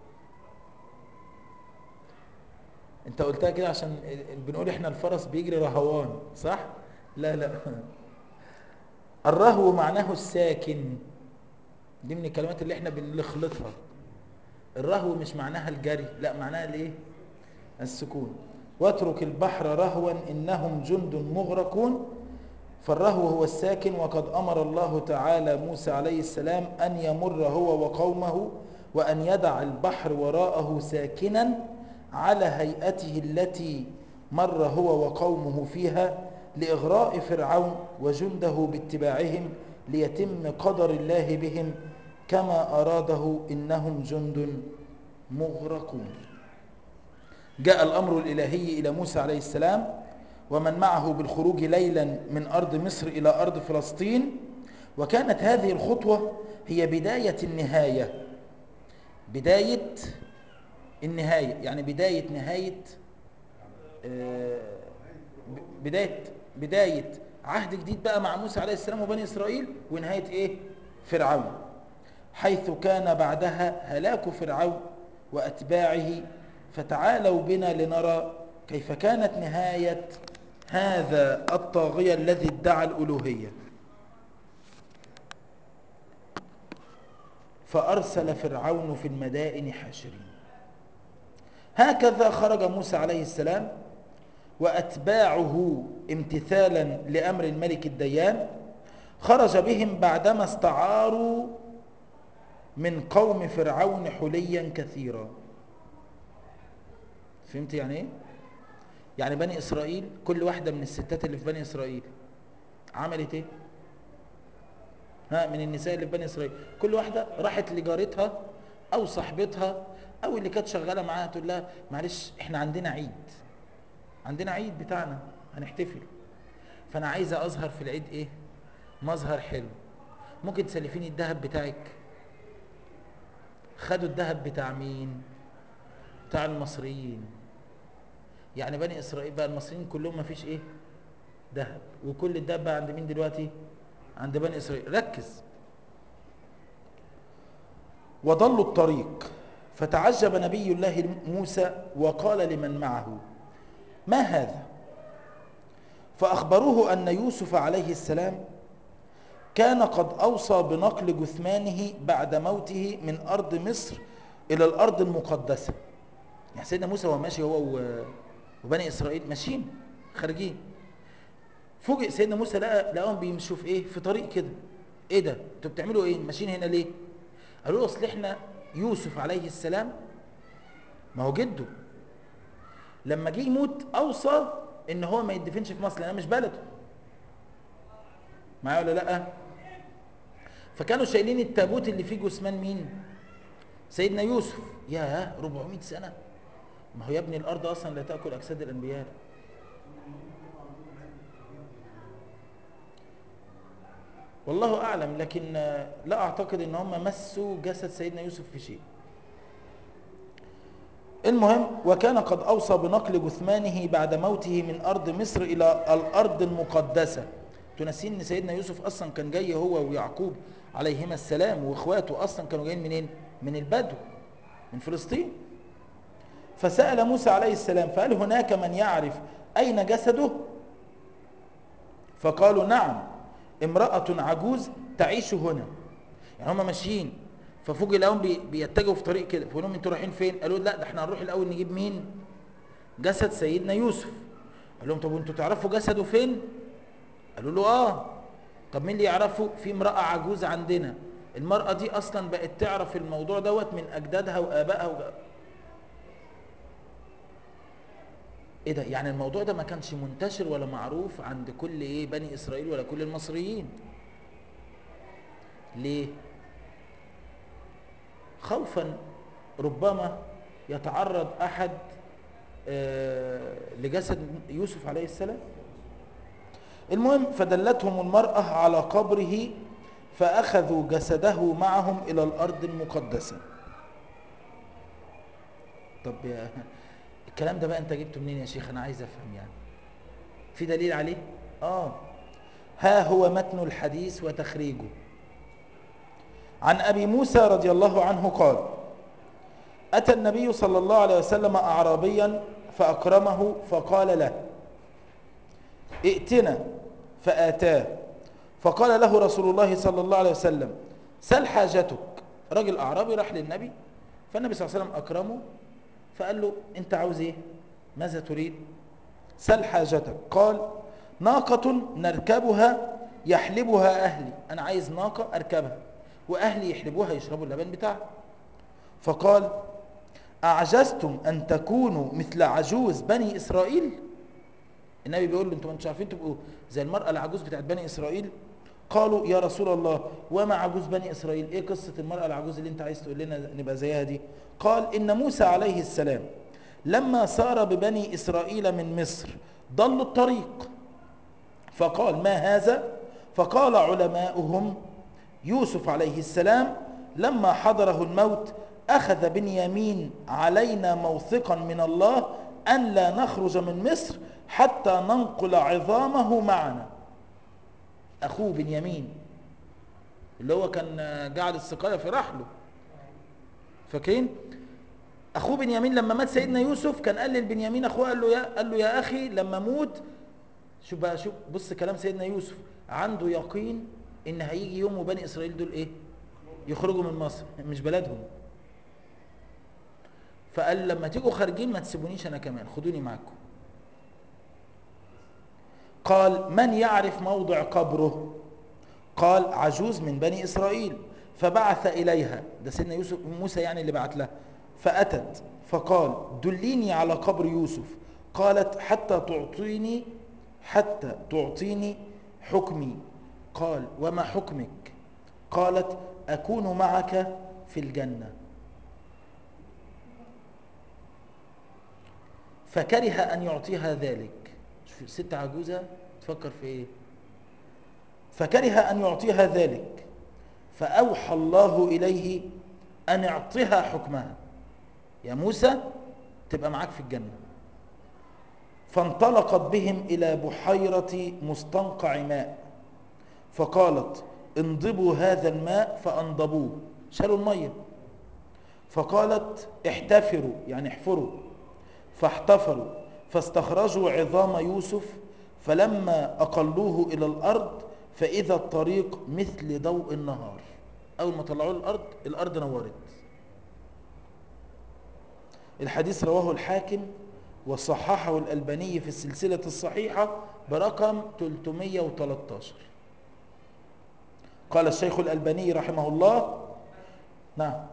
انت قلتها كده عشان بنقول احنا الفرس بيجري رهوان صح لا لا الرهو معناه الساكن دي من الكلمات اللي احنا بنخلطها الرهو مش معناها الجري لا معناها الايه السكون واترك البحر رهوا انهم جند مغرقون فالرهو هو الساكن وقد امر الله تعالى موسى عليه السلام ان يمر هو وقومه وان يدع البحر وراءه ساكنا على هيئته التي مر هو وقومه فيها لاغراء فرعون وجنده باتباعهم ليتم قدر الله بهم كما اراده انهم جند مغرقون جاء الامر الالهي الى موسى عليه السلام ومن معه بالخروج ليلا من ارض مصر الى ارض فلسطين وكانت هذه الخطوه هي بدايه النهايه بدايه النهايه يعني بدايه نهايه بدايه بدايه عهد جديد بقى مع موسى عليه السلام وبني اسرائيل ونهايه ايه فرعون حيث كان بعدها هلاك فرعون واتباعه فتعالوا بنا لنرى كيف كانت نهايه هذا الطاغيه الذي ادعى الالوهيه فارسل فرعون في المدائن حاشرين هكذا خرج موسى عليه السلام واتباعه امتثالا لامر الملك الديان خرج بهم بعدما استعاروا من قوم فرعون حليا كثيرا فهمت يعني ايه يعني بني اسرائيل كل واحده من الستات اللي في بني اسرائيل عملت ايه ها من النساء اللي في بني اسرائيل كل واحده راحت لجارتها او صاحبتها او اللي كانت شغاله معاها تقول لها معلش احنا عندنا عيد عندنا عيد بتاعنا هنحتفل فانا عايزه اظهر في العيد ايه مظهر حلو ممكن تسلفيني الذهب بتاعك خدوا الذهب بتاع مين بتاع المصريين يعني بني اسرائيل بقى المصريين كلهم ما فيش ايه ذهب وكل الذهب بقى عند مين دلوقتي عند بني اسرائيل ركز وضلوا الطريق فتعجب نبي الله موسى وقال لمن معه ما هذا فأخبروه أن يوسف عليه السلام كان قد أوصى بنقل جثمانه بعد موته من أرض مصر إلى الأرض المقدسة يعني سيدنا موسى وهو ماشي هو وبني إسرائيل ماشيين خارجين فوجئ سيدنا موسى لقى لقاهم بيمشوا في ايه في طريق كده ايه ده انتوا بتعملوا ايه ماشيين هنا ليه قالوا له اصل احنا يوسف عليه السلام ما هو جده لما جه يموت اوصى ان هو ما يدفنش في مصر لانها مش بلده معايا ولا لا فكانوا شايلين التابوت اللي فيه جثمان مين سيدنا يوسف يا 400 سنه ما هو يا ابني الارض اصلا لا تاكل اجساد الانبياء والله اعلم لكن لا اعتقد ان هم مسوا جسد سيدنا يوسف في شيء المهم وكان قد اوصى بنقل جثمانه بعد موته من ارض مصر الى الارض المقدسه تنسين ان سيدنا يوسف اصلا كان جاي هو ويعقوب عليهما السلام واخواته اصلا كانوا جايين منين من البدو من فلسطين فسال موسى عليه السلام فهل هناك من يعرف اين جسده فقالوا نعم امراه عجوز تعيش هنا يعني هم ماشيين ففوجئ لهم بي بيتجهوا في طريق كده فقالوا لهم انتوا رايحين فين قالوا لا ده احنا هنروح الاول نجيب مين جسد سيدنا يوسف قال لهم طب وانتوا تعرفوا جسده فين قالوا له اه طب مين اللي يعرفه في امراه عجوز عندنا المراه دي اصلا بقت تعرف الموضوع دوت من اجدادها وابائها و... ايه ده يعني الموضوع ده ما كانش منتشر ولا معروف عند كل ايه بني اسرائيل ولا كل المصريين ليه خوفا ربما يتعرض احد آه لجسد يوسف عليه السلام المهم فدلتهم المرأة على قبره فأخذوا جسده معهم إلى الأرض المقدسة طب يا الكلام ده بقى أنت جبته منين يا شيخ أنا عايز أفهم يعني في دليل عليه آه ها هو متن الحديث وتخريجه عن أبي موسى رضي الله عنه قال أتى النبي صلى الله عليه وسلم أعرابيا فأكرمه فقال له ائتنا فآتاه فقال له رسول الله صلى الله عليه وسلم سل حاجتك راجل أعرابي راح للنبي فالنبي صلى الله عليه وسلم أكرمه فقال له أنت عاوز إيه ماذا تريد سل حاجتك قال ناقة نركبها يحلبها أهلي أنا عايز ناقة أركبها وأهلي يحلبوها يشربوا اللبن بتاعها فقال أعجزتم أن تكونوا مثل عجوز بني إسرائيل النبي بيقول له انتوا مش عارفين تبقوا زي المرأة العجوز بتاعت بني إسرائيل قالوا يا رسول الله وما عجوز بني إسرائيل ايه قصة المرأة العجوز اللي انت عايز تقول لنا نبقى زيها دي قال إن موسى عليه السلام لما سار ببني إسرائيل من مصر ضلوا الطريق فقال ما هذا فقال علماؤهم يوسف عليه السلام لما حضره الموت أخذ بنيامين علينا موثقا من الله أن لا نخرج من مصر حتى ننقل عظامه معنا أخوه بنيامين اللي هو كان قاعد السقاية في رحله فاكرين أخوه بنيامين لما مات سيدنا يوسف كان قال للبنيامين أخوه قال له يا, قال له يا أخي لما موت شوف بقى شوف بص كلام سيدنا يوسف عنده يقين إن هيجي يوم وبني إسرائيل دول إيه يخرجوا من مصر مش بلدهم فقال لما تيجوا خارجين ما تسيبونيش انا كمان خدوني معاكم قال من يعرف موضع قبره قال عجوز من بني اسرائيل فبعث اليها ده سيدنا يوسف موسى يعني اللي بعت لها فاتت فقال دليني على قبر يوسف قالت حتى تعطيني حتى تعطيني حكمي قال وما حكمك قالت اكون معك في الجنه فكره أن يعطيها ذلك شوف ست عجوزة تفكر في إيه فكره أن يعطيها ذلك فأوحى الله إليه أن اعطها حكمها يا موسى تبقى معاك في الجنة فانطلقت بهم إلى بحيرة مستنقع ماء فقالت انضبوا هذا الماء فأنضبوه شالوا المية فقالت احتفروا يعني احفروا فاحتفروا فاستخرجوا عظام يوسف فلما أقلوه إلى الأرض فإذا الطريق مثل ضوء النهار أول ما طلعوه الأرض الأرض نورت الحديث رواه الحاكم وصححه الألباني في السلسلة الصحيحة برقم 313 قال الشيخ الألباني رحمه الله نعم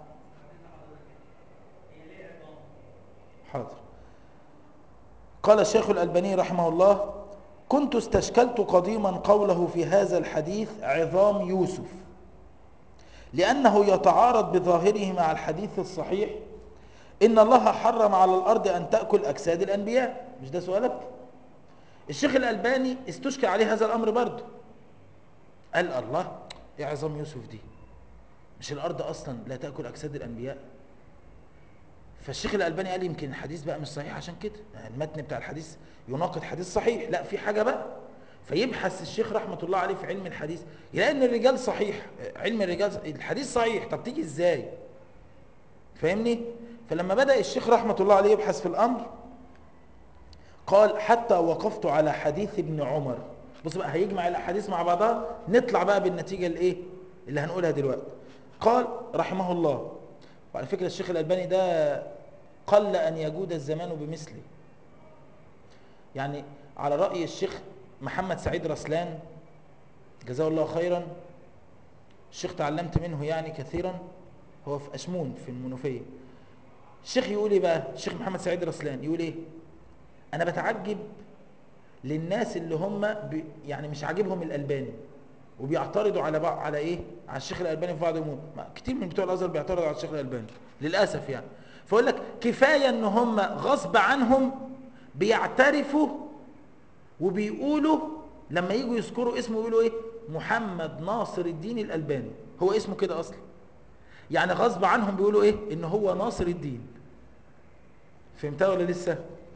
حاضر قال الشيخ الألباني رحمه الله كنت استشكلت قديما قوله في هذا الحديث عظام يوسف لأنه يتعارض بظاهره مع الحديث الصحيح إن الله حرم على الأرض أن تأكل أجساد الأنبياء مش ده سؤالك الشيخ الألباني استشكل عليه هذا الأمر برضه قال الله ايه عظام يوسف دي مش الأرض أصلا لا تأكل أجساد الأنبياء فالشيخ الألباني قال يمكن الحديث بقى مش صحيح عشان كده المتن بتاع الحديث يناقض حديث صحيح لا في حاجة بقى فيبحث الشيخ رحمة الله عليه في علم الحديث يلاقي ان الرجال صحيح علم الرجال الحديث صحيح طب تيجي ازاي فاهمني فلما بدأ الشيخ رحمة الله عليه يبحث في الأمر قال حتى وقفت على حديث ابن عمر بص بقى هيجمع الأحاديث مع بعضها نطلع بقى بالنتيجة الايه اللي هنقولها دلوقتي قال رحمه الله وعلى فكرة الشيخ الألباني ده قل أن يجود الزمان بمثله يعني على رأي الشيخ محمد سعيد رسلان جزاه الله خيرا الشيخ تعلمت منه يعني كثيرا هو في أشمون في المنوفية الشيخ يقول ايه بقى الشيخ محمد سعيد رسلان يقول ايه انا بتعجب للناس اللي هم ب... يعني مش عاجبهم الألباني وبيعترضوا على بعض على ايه على الشيخ الألباني في بعض الامور كتير من بتوع الازهر بيعترضوا على الشيخ الألباني للاسف يعني فيقول لك كفايه ان هم غصب عنهم بيعترفوا وبيقولوا لما يجوا يذكروا اسمه يقولوا ايه محمد ناصر الدين الألباني هو اسمه كده أصلا يعني غصب عنهم بيقولوا إيه إن هو ناصر الدين فهمتها ولا لسه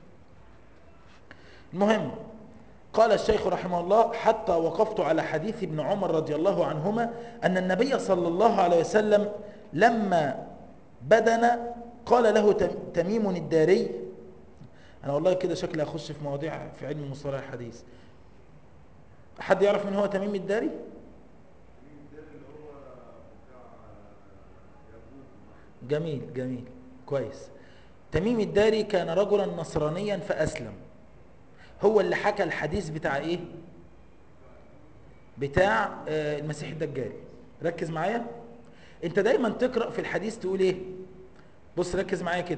المهم قال الشيخ رحمه الله حتى وقفت على حديث ابن عمر رضي الله عنهما أن النبي صلى الله عليه وسلم لما بدن قال له تميم الداري أنا والله كده شكلي أخش في مواضيع في علم مصطلح الحديث حد يعرف من هو تميم الداري جميل جميل كويس تميم الداري كان رجلا نصرانيا فأسلم هو اللي حكى الحديث بتاع ايه بتاع آه المسيح الدجال ركز معايا انت دايما تقرأ في الحديث تقول ايه بص ركز معايا كده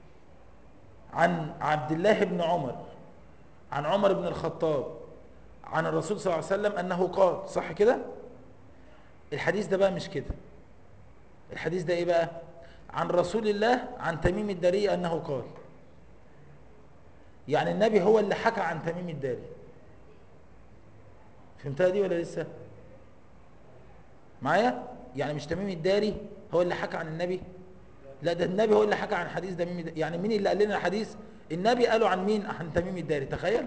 عن عبد الله بن عمر عن عمر بن الخطاب عن الرسول صلى الله عليه وسلم انه قال صح كده الحديث ده بقى مش كده الحديث ده ايه بقى عن رسول الله عن تميم الداري انه قال يعني النبي هو اللي حكى عن تميم الداري فهمتها دي ولا لسه معايا يعني مش تميم الداري هو اللي حكى عن النبي لا ده النبي هو اللي حكى عن حديث تميم الداري يعني مين اللي قال لنا الحديث النبي قالوا عن مين عن تميم الداري تخيل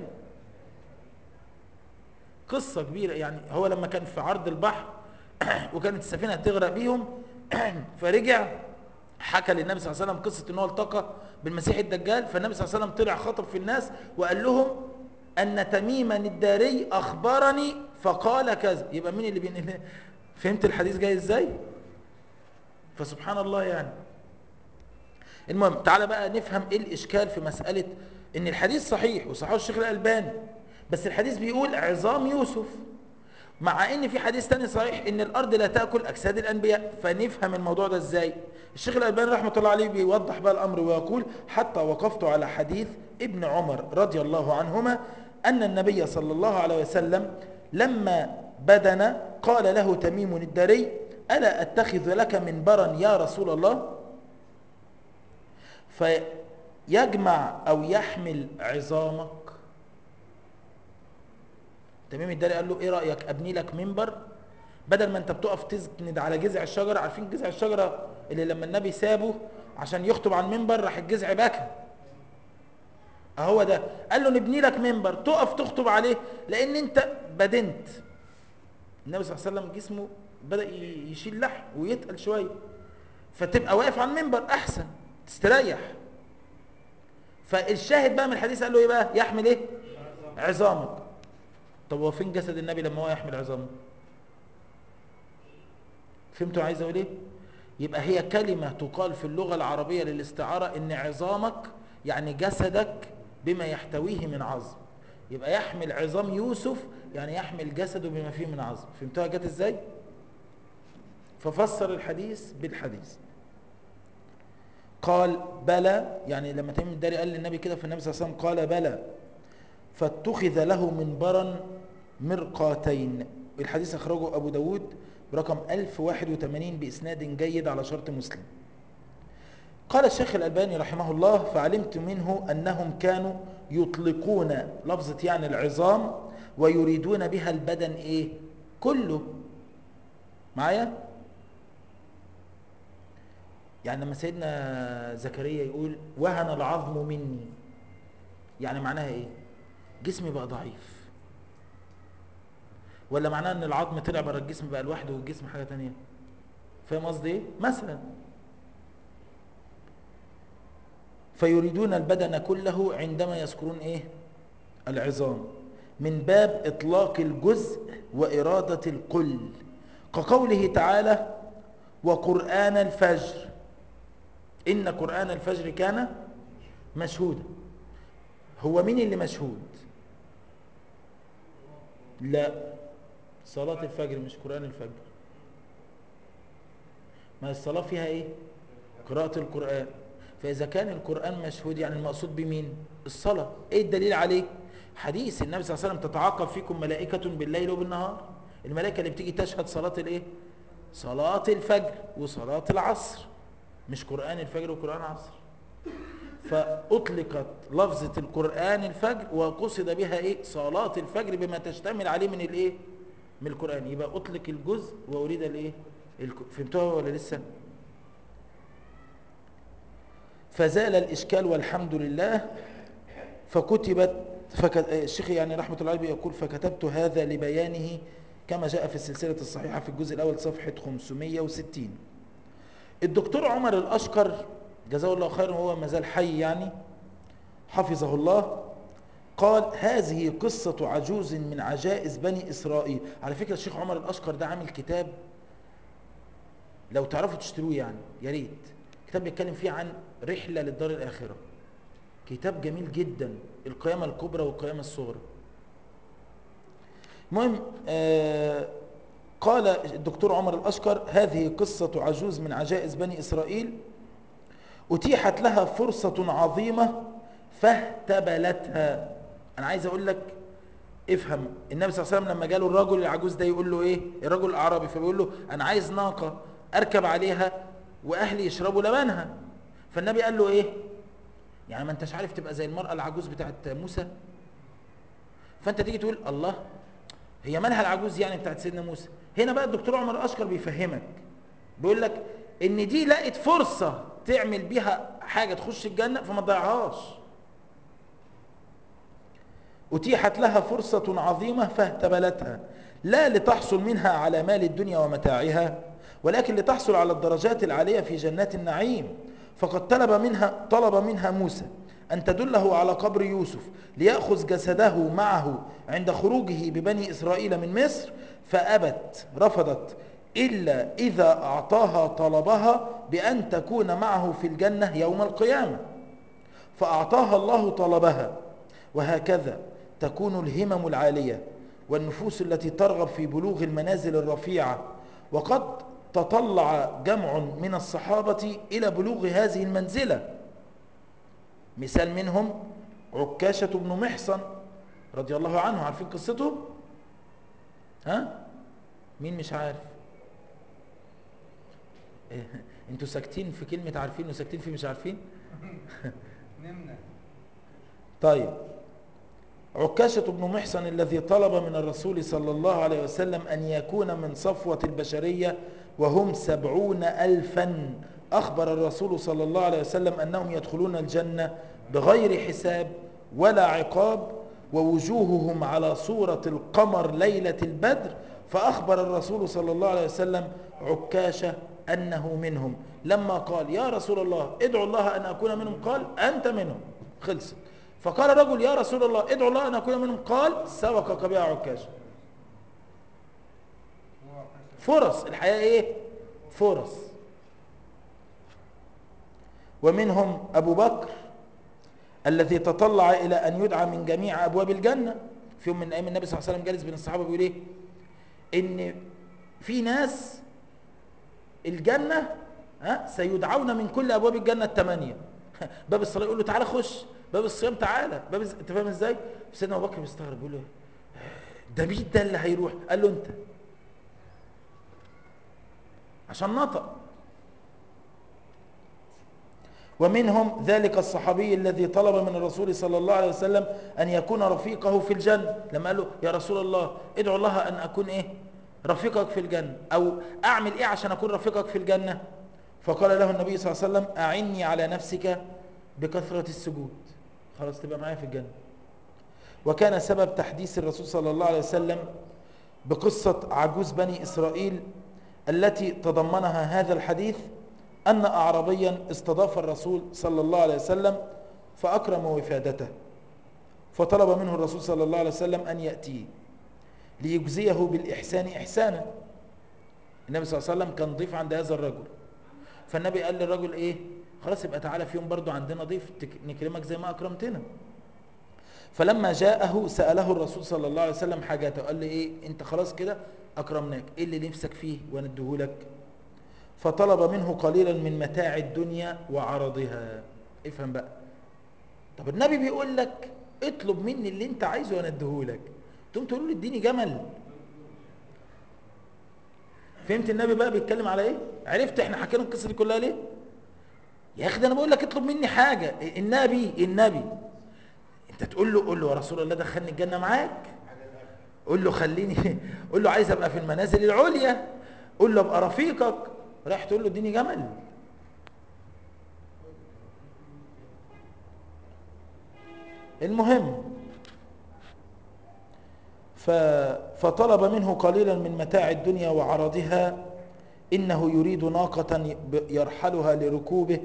قصة كبيرة يعني هو لما كان في عرض البحر وكانت السفينة هتغرق بيهم فرجع حكى للنبي صلى الله عليه وسلم قصة ان هو التقى بالمسيح الدجال فالنبي صلى الله عليه وسلم طلع خطب في الناس وقال لهم ان تميما الداري اخبرني فقال كذا يبقى مين اللي بين فهمت الحديث جاي ازاي فسبحان الله يعني المهم تعالى بقى نفهم ايه الاشكال في مسألة ان الحديث صحيح وصححه الشيخ الالباني بس الحديث بيقول عظام يوسف مع ان في حديث تاني صحيح ان الارض لا تاكل اجساد الانبياء فنفهم الموضوع ده ازاي الشيخ الالباني رحمه الله عليه بيوضح بقى الامر ويقول حتى وقفت على حديث ابن عمر رضي الله عنهما ان النبي صلى الله عليه وسلم لما بدن قال له تميم الداري الا اتخذ لك منبرا يا رسول الله فيجمع او يحمل عظامك تميم الداري قال له ايه رايك ابني لك منبر بدل ما انت بتقف تسند على جذع الشجره عارفين جذع الشجره اللي لما النبي سابه عشان يخطب عن منبر راح الجذع بكى اهو ده قال له نبني لك منبر تقف تخطب عليه لان انت بدنت النبي صلى الله عليه وسلم جسمه بدا يشيل لحم ويتقل شويه فتبقى واقف على المنبر احسن تستريح فالشاهد بقى من الحديث قال له ايه بقى يحمل ايه عظامك طب هو فين جسد النبي لما هو يحمل عظامه فهمتوا عايز اقول ايه يبقى هي كلمة تقال في اللغة العربية للاستعارة ان عظامك يعني جسدك بما يحتويه من عظم يبقى يحمل عظام يوسف يعني يحمل جسده بما فيه من عظم فهمتوها جت ازاي ففسر الحديث بالحديث قال بلى يعني لما تميم الداري قال للنبي كده فالنبي صلى الله عليه وسلم قال بلى فاتخذ له منبرا مرقاتين الحديث أخرجه أبو داود برقم 1081 بإسناد جيد على شرط مسلم قال الشيخ الألباني رحمه الله فعلمت منه أنهم كانوا يطلقون لفظة يعني العظام ويريدون بها البدن إيه كله معايا يعني لما سيدنا زكريا يقول وهن العظم مني يعني معناها ايه جسمي بقى ضعيف ولا معناه ان العظم طلع بره الجسم بقى لوحده والجسم حاجه تانية فاهم قصدي ايه مثلا فيريدون البدن كله عندما يذكرون ايه العظام من باب اطلاق الجزء واراده الكل كقوله تعالى وقران الفجر ان قران الفجر كان مشهودا هو مين اللي مشهود لا صلاة الفجر مش قرآن الفجر ما الصلاة فيها ايه قراءة القرآن فإذا كان القرآن مشهود يعني المقصود بمين الصلاة ايه الدليل عليه حديث النبي صلى الله عليه وسلم تتعاقب فيكم ملائكة بالليل وبالنهار الملائكة اللي بتيجي تشهد صلاة الايه صلاة الفجر وصلاة العصر مش قرآن الفجر وقرآن العصر فأطلقت لفظة القرآن الفجر وقصد بها إيه؟ صلاة الفجر بما تشتمل عليه من الإيه؟ من القرآن يبقى أطلق الجزء وأريد الإيه الك- فهمتوها ولا لسه فزال الإشكال والحمد لله فكتبت فك... الشيخ يعني رحمة الله عليه يقول فكتبت هذا لبيانه كما جاء في السلسلة الصحيحة في الجزء الأول صفحة 560 الدكتور عمر الأشقر جزاه الله خيرا وهو ما زال حي يعني حفظه الله قال هذه قصة عجوز من عجائز بني إسرائيل على فكرة الشيخ عمر الأشقر ده عامل كتاب لو تعرفوا تشتروه يعني يا ريت كتاب بيتكلم فيه عن رحلة للدار الآخرة كتاب جميل جدا القيامة الكبرى والقيامة الصغرى المهم آه قال الدكتور عمر الأشقر هذه قصة عجوز من عجائز بني إسرائيل أتيحت لها فرصة عظيمة فاهتبلتها أنا عايز أقول لك افهم النبي صلى الله عليه وسلم لما جاله الرجل العجوز ده يقول له ايه الرجل الاعرابي فبيقول له انا عايز ناقة اركب عليها واهلي يشربوا لبنها فالنبي قال له ايه يعني ما انتش عارف تبقى زي المرأة العجوز بتاعت موسى فانت تيجي تقول الله هي مالها العجوز يعني بتاعت سيدنا موسى هنا بقى الدكتور عمر اشكر بيفهمك بيقول لك ان دي لقت فرصة تعمل بيها حاجة تخش الجنة فما تضيعهاش أتيحت لها فرصة عظيمة فاهتبلتها لا لتحصل منها على مال الدنيا ومتاعها ولكن لتحصل على الدرجات العالية في جنات النعيم فقد طلب منها طلب منها موسى أن تدله على قبر يوسف ليأخذ جسده معه عند خروجه ببني إسرائيل من مصر فأبت رفضت إلا إذا أعطاها طلبها بأن تكون معه في الجنة يوم القيامة فأعطاها الله طلبها وهكذا تكون الهمم العالية والنفوس التي ترغب في بلوغ المنازل الرفيعة وقد تطلع جمع من الصحابة إلى بلوغ هذه المنزلة مثال منهم عكاشة بن محصن رضي الله عنه عارفين قصته ها مين مش عارف إيه، انتوا ساكتين في كلمة عارفين وساكتين في مش عارفين نمنا طيب عكاشة بن محصن الذي طلب من الرسول صلى الله عليه وسلم أن يكون من صفوة البشرية وهم سبعون ألفا أخبر الرسول صلى الله عليه وسلم أنهم يدخلون الجنة بغير حساب ولا عقاب ووجوههم على صورة القمر ليلة البدر فأخبر الرسول صلى الله عليه وسلم عكاشة أنه منهم لما قال يا رسول الله ادعو الله أن أكون منهم قال أنت منهم خلصت فقال رجل يا رسول الله ادعو الله أن أكون منهم قال سبقك بها عكاشة هو عكاشة. فرص الحياة ايه فرص ومنهم أبو بكر الذي تطلع إلى أن يدعى من جميع أبواب الجنة في يوم من أيام النبي صلى الله عليه وسلم جالس بين الصحابة بيقول إيه إن في ناس الجنة ها سيدعون من كل أبواب الجنة الثمانية باب الصلاة يقول له تعالى خش باب الصيام تعالى باب الز- انت فاهم ازاي سيدنا ابو بكر بيستغرب بيقول له ده مين ده اللي هيروح قال له انت عشان نطق ومنهم ذلك الصحابي الذي طلب من الرسول صلى الله عليه وسلم أن يكون رفيقه في الجنة لما قال له يا رسول الله ادعو الله أن أكون إيه رفيقك في الجنة أو أعمل إيه عشان أكون رفيقك في الجنة فقال له النبي صلى الله عليه وسلم أعني على نفسك بكثرة السجود خلاص تبقى معايا في الجنة وكان سبب تحديث الرسول صلى الله عليه وسلم بقصة عجوز بني إسرائيل التي تضمنها هذا الحديث أن أعرابيا استضاف الرسول صلى الله عليه وسلم فأكرم وفادته فطلب منه الرسول صلى الله عليه وسلم أن يأتيه ليجزيه بالإحسان إحسانا النبي صلى الله عليه وسلم كان ضيف عند هذا الرجل فالنبي قال للرجل إيه خلاص يبقى تعالى في يوم برضو عندنا ضيف تك- نكرمك زي ما أكرمتنا فلما جاءه سأله الرسول صلى الله عليه وسلم حاجاته قال لي إيه أنت خلاص كده أكرمناك إيه اللي نفسك فيه وندهولك فطلب منه قليلا من متاع الدنيا وعرضها افهم بقى طب النبي بيقول لك اطلب مني اللي انت عايزه وانا اديهولك تقوم تقول له اديني جمل فهمت النبي بقى بيتكلم على ايه عرفت احنا حكينا القصه دي كلها ليه يا اخي ده انا بقول لك اطلب مني حاجه النبي النبي انت تقول له قول له يا رسول الله دخلني الجنه معاك قول له خليني قول له عايز ابقى في المنازل العليا قول له ابقى رفيقك رايح تقول له اديني جمل المهم ف... فطلب منه قليلا من متاع الدنيا وعرضها إنه يريد ناقة يرحلها لركوبه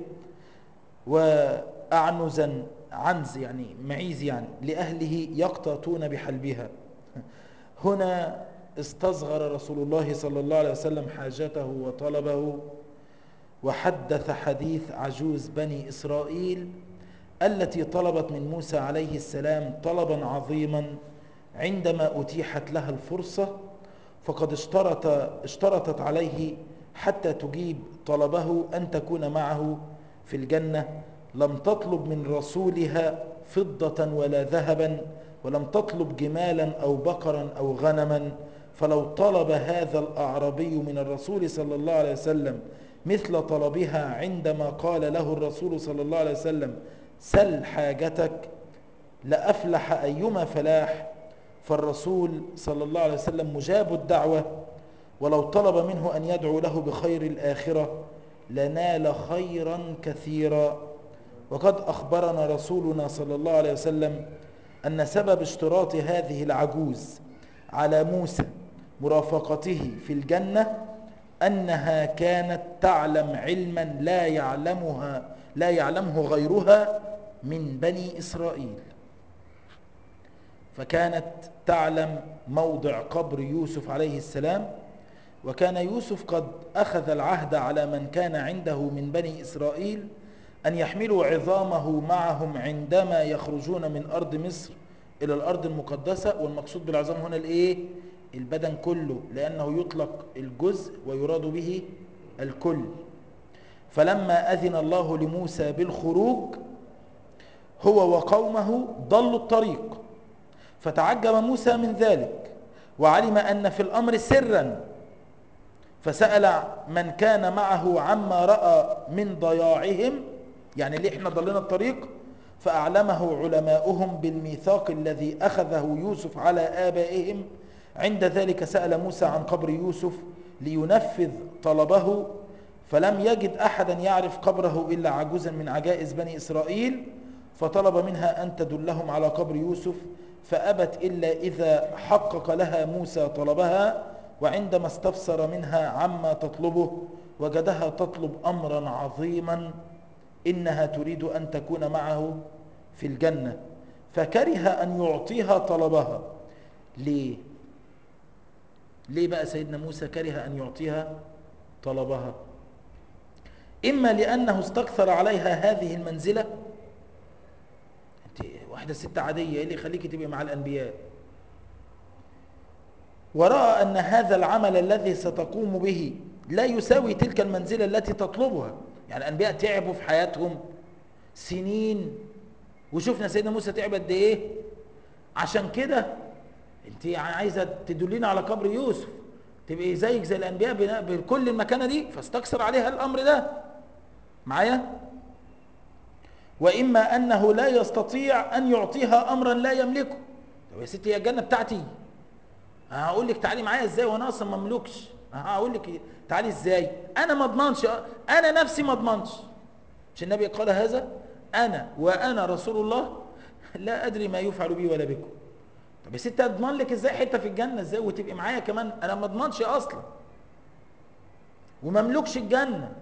وأعنزا عنز يعني معيز يعني لأهله يقتطون بحلبها هنا استصغر رسول الله صلى الله عليه وسلم حاجته وطلبه وحدث حديث عجوز بني إسرائيل التي طلبت من موسى عليه السلام طلبا عظيما عندما أتيحت لها الفرصة فقد اشترط اشترطت عليه حتى تجيب طلبه أن تكون معه في الجنة لم تطلب من رسولها فضة ولا ذهبا ولم تطلب جمالا أو بقرا أو غنما فلو طلب هذا الأعرابي من الرسول صلى الله عليه وسلم مثل طلبها عندما قال له الرسول صلى الله عليه وسلم سل حاجتك لأفلح أيما فلاح فالرسول صلى الله عليه وسلم مجاب الدعوة ولو طلب منه أن يدعو له بخير الآخرة لنال خيرا كثيرا وقد أخبرنا رسولنا صلى الله عليه وسلم أن سبب اشتراط هذه العجوز على موسى مرافقته في الجنة أنها كانت تعلم علما لا يعلمها لا يعلمه غيرها من بني إسرائيل فكانت تعلم موضع قبر يوسف عليه السلام وكان يوسف قد أخذ العهد على من كان عنده من بني إسرائيل أن يحملوا عظامه معهم عندما يخرجون من أرض مصر إلى الأرض المقدسة والمقصود بالعظام هنا الإيه؟ البدن كله لأنه يطلق الجزء ويراد به الكل فلما أذن الله لموسى بالخروج هو وقومه ضلوا الطريق فتعجب موسى من ذلك وعلم أن في الأمر سرا فسأل من كان معه عما رأى من ضياعهم يعني ليه احنا ضلينا الطريق فأعلمه علماؤهم بالميثاق الذي أخذه يوسف على آبائهم عند ذلك سأل موسى عن قبر يوسف لينفذ طلبه فلم يجد أحدا يعرف قبره إلا عجوزا من عجائز بني إسرائيل فطلب منها أن تدلهم على قبر يوسف فأبت إلا إذا حقق لها موسى طلبها وعندما استفسر منها عما تطلبه وجدها تطلب أمرا عظيما إنها تريد أن تكون معه في الجنة فكره أن يعطيها طلبها ليه؟ ليه بقى سيدنا موسى كره أن يعطيها طلبها إما لأنه استكثر عليها هذه المنزلة انت واحدة ست عادية ايه اللي يخليك تبقى مع الأنبياء ورأى أن هذا العمل الذي ستقوم به لا يساوي تلك المنزلة التي تطلبها يعني الأنبياء تعبوا في حياتهم سنين وشفنا سيدنا موسى تعب قد ايه عشان كده انت عايزة تدلين على قبر يوسف تبقي زيك زي الأنبياء بكل المكانة دي فاستكثر عليها الأمر ده معايا وإما أنه لا يستطيع أن يعطيها أمرا لا يملكه طب يا ستي هي الجنة بتاعتي هقول لك تعالي معايا ازاي وانا اصلا مملوكش هقول لك تعالي ازاي انا ما اضمنش انا نفسي ما اضمنش مش النبي قال هذا انا وانا رسول الله لا ادري ما يفعل بي ولا بكم طب يا ست اضمن لك ازاي حته في الجنه ازاي وتبقي معايا كمان انا ما اضمنش اصلا ومملكش الجنه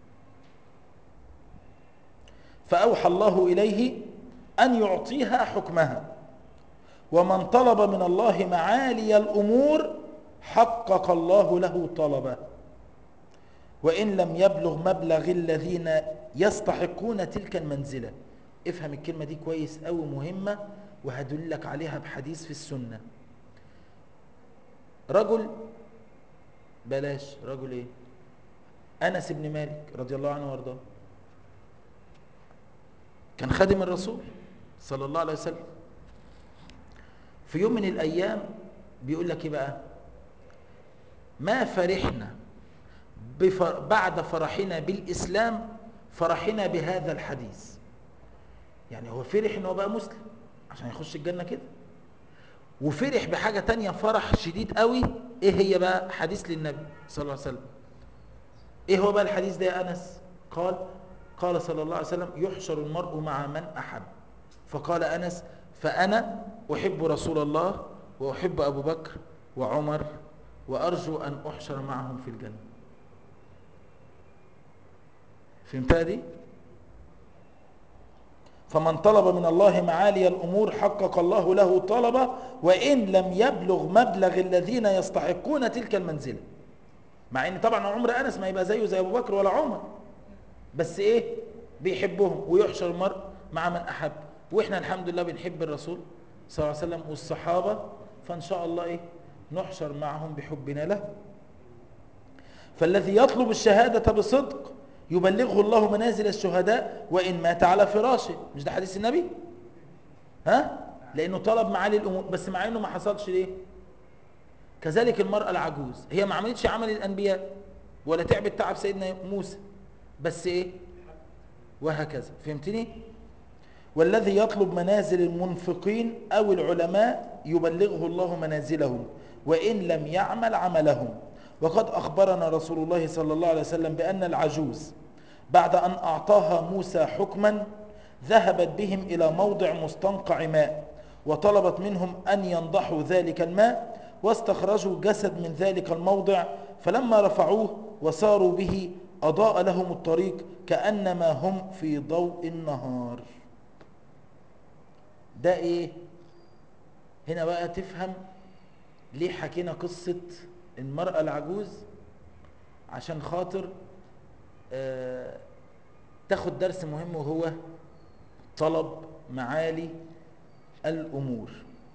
فاوحى الله اليه ان يعطيها حكمها ومن طلب من الله معالي الأمور حقق الله له طلبه وإن لم يبلغ مبلغ الذين يستحقون تلك المنزلة افهم الكلمة دي كويس أو مهمة وهدلك عليها بحديث في السنة رجل بلاش رجل ايه أنس بن مالك رضي الله عنه وارضاه كان خادم الرسول صلى الله عليه وسلم في يوم من الأيام بيقول لك ايه بقى ما فرحنا بفر بعد فرحنا بالإسلام فرحنا بهذا الحديث يعني هو فرح انه بقى مسلم عشان يخش الجنة كده وفرح بحاجة تانية فرح شديد قوي ايه هي بقى حديث للنبي صلى الله عليه وسلم ايه هو بقى الحديث ده يا انس قال قال صلى الله عليه وسلم يحشر المرء مع من احب فقال انس فانا احب رسول الله واحب ابو بكر وعمر وارجو ان احشر معهم في الجنه فهمتها دي فمن طلب من الله معالي الامور حقق الله له طلبه وان لم يبلغ مبلغ الذين يستحقون تلك المنزله مع ان طبعا عمر انس ما يبقى زيه زي ابو بكر ولا عمر بس ايه بيحبهم ويحشر المرء مع من احب واحنا الحمد لله بنحب الرسول صلى الله عليه وسلم والصحابه فان شاء الله ايه نحشر معهم بحبنا له فالذي يطلب الشهاده بصدق يبلغه الله منازل الشهداء وان مات على فراشه مش ده حديث النبي ها لانه طلب معالي الامور بس مع انه ما حصلش ليه كذلك المرأة العجوز هي ما عملتش عمل الأنبياء ولا تعبت تعب سيدنا موسى بس إيه وهكذا فهمتني والذي يطلب منازل المنفقين أو العلماء يبلغه الله منازلهم وإن لم يعمل عملهم وقد أخبرنا رسول الله صلى الله عليه وسلم بأن العجوز بعد أن أعطاها موسى حكما ذهبت بهم إلى موضع مستنقع ماء وطلبت منهم أن ينضحوا ذلك الماء واستخرجوا جسد من ذلك الموضع فلما رفعوه وساروا به أضاء لهم الطريق كأنما هم في ضوء النهار ده ايه هنا بقى تفهم ليه حكينا قصة المرأة العجوز عشان خاطر آه تاخد درس مهم وهو طلب معالي الأمور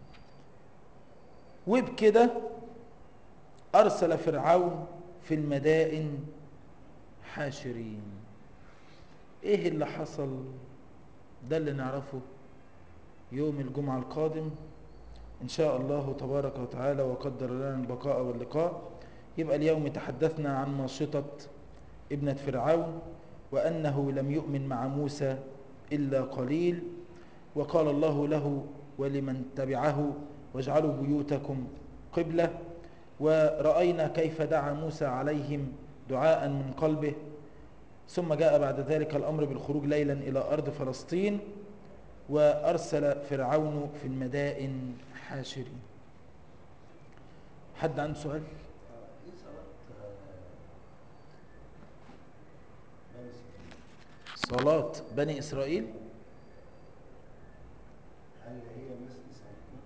وبكده أرسل فرعون في المدائن حاشرين ايه اللي حصل ده اللي نعرفه يوم الجمعة القادم إن شاء الله تبارك وتعالى وقدر لنا البقاء واللقاء يبقى اليوم تحدثنا عن ماشطة ابنة فرعون وأنه لم يؤمن مع موسى إلا قليل وقال الله له ولمن تبعه واجعلوا بيوتكم قبلة ورأينا كيف دعا موسى عليهم دعاء من قلبه ثم جاء بعد ذلك الأمر بالخروج ليلا إلى أرض فلسطين وأرسل فرعون في المدائن حاشرين حد عنده سؤال ايه صلاة بني إسرائيل؟ صلاة بني إسرائيل هل هي مثل صلاتنا؟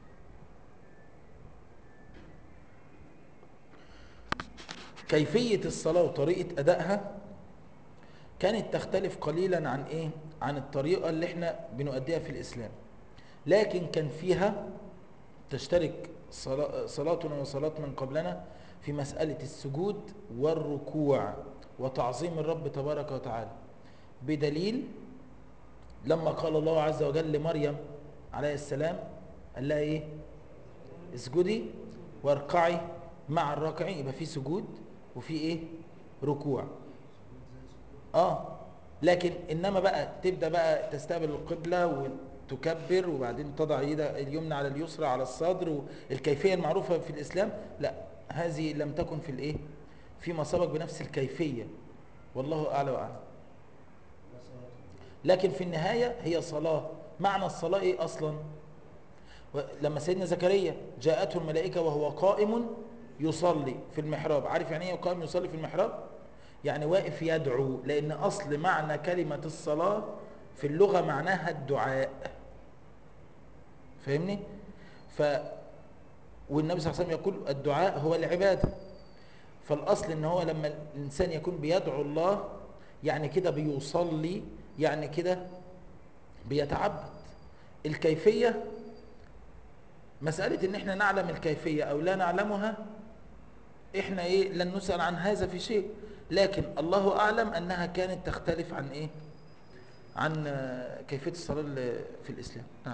كيفية الصلاة وطريقة أدائها كانت تختلف قليلا عن إيه؟ عن الطريقة اللي احنا بنؤديها في الإسلام لكن كان فيها تشترك صلا- صلاتنا وصلاة من قبلنا في مسألة السجود والركوع وتعظيم الرب تبارك وتعالى بدليل لما قال الله عز وجل لمريم عليه السلام قال لها ايه اسجدي واركعي مع الراكعين يبقى في سجود وفي ايه ركوع اه لكن انما بقى تبدا بقى تستقبل القبله وتكبر وبعدين تضع يدها اليمنى على اليسرى على الصدر والكيفيه المعروفه في الاسلام لا هذه لم تكن في الايه فيما سبق بنفس الكيفيه والله اعلى واعلم لا صلاتنا لكن في النهايه هي صلاه معنى الصلاه ايه اصلا و- لما سيدنا زكريا جاءته الملائكه وهو قائم يصلي في المحراب عارف يعني ايه قائم يصلي في المحراب يعني واقف يدعو لان اصل معنى كلمه الصلاه في اللغه معناها الدعاء فاهمني ف والنبي صلى الله عليه وسلم يقول الدعاء هو العباده فالاصل ان هو لما الانسان يكون بيدعو الله يعني كده بيصلي يعني كده بيتعبد الكيفيه مساله ان احنا نعلم الكيفيه او لا نعلمها احنا ايه لن نسال عن هذا في شيء لكن الله اعلم انها كانت تختلف عن ايه عن آه، كيفيه الصلاه اللي في الاسلام نعم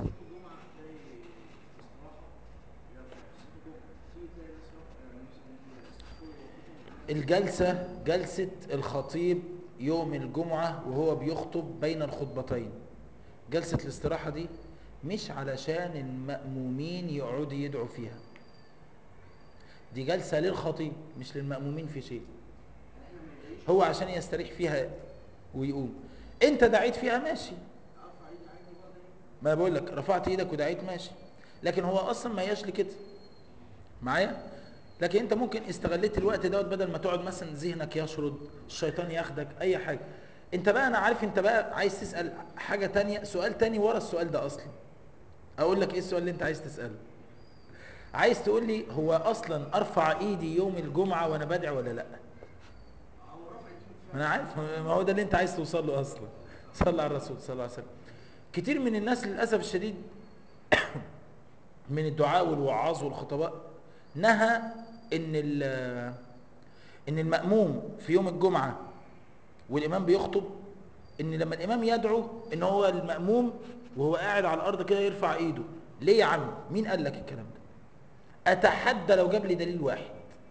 الجلسة جلسة الخطيب يوم الجمعة وهو بيخطب بين الخطبتين جلسة الاستراحة دي مش علشان المأمومين يقعدوا يدعوا فيها دي جلسة للخطيب مش للمأمومين في شيء هو عشان يستريح فيها ويقوم انت دعيت فيها ماشي ما بقول لك رفعت ايدك ودعيت ماشي لكن هو اصلا ما هياش لكده معايا لكن انت ممكن استغليت الوقت دوت بدل ما تقعد مثلا ذهنك يشرد الشيطان ياخدك اي حاجه انت بقى انا عارف انت بقى عايز تسال حاجه تانية سؤال تاني ورا السؤال ده اصلا اقول لك ايه السؤال اللي انت عايز تساله عايز تقول لي هو اصلا ارفع ايدي يوم الجمعه وانا بدعي ولا لا ما انا عارف ما هو ده اللي انت عايز توصل له اصلا صلى على الرسول صلى الله عليه وسلم كتير من الناس للاسف الشديد من الدعاء والوعاظ والخطباء نهى ان ان المأموم في يوم الجمعة والإمام بيخطب ان لما الإمام يدعو ان هو المأموم وهو قاعد على الأرض كده يرفع ايده ليه يا عم مين قال لك الكلام ده أتحدى لو جاب لي دليل واحد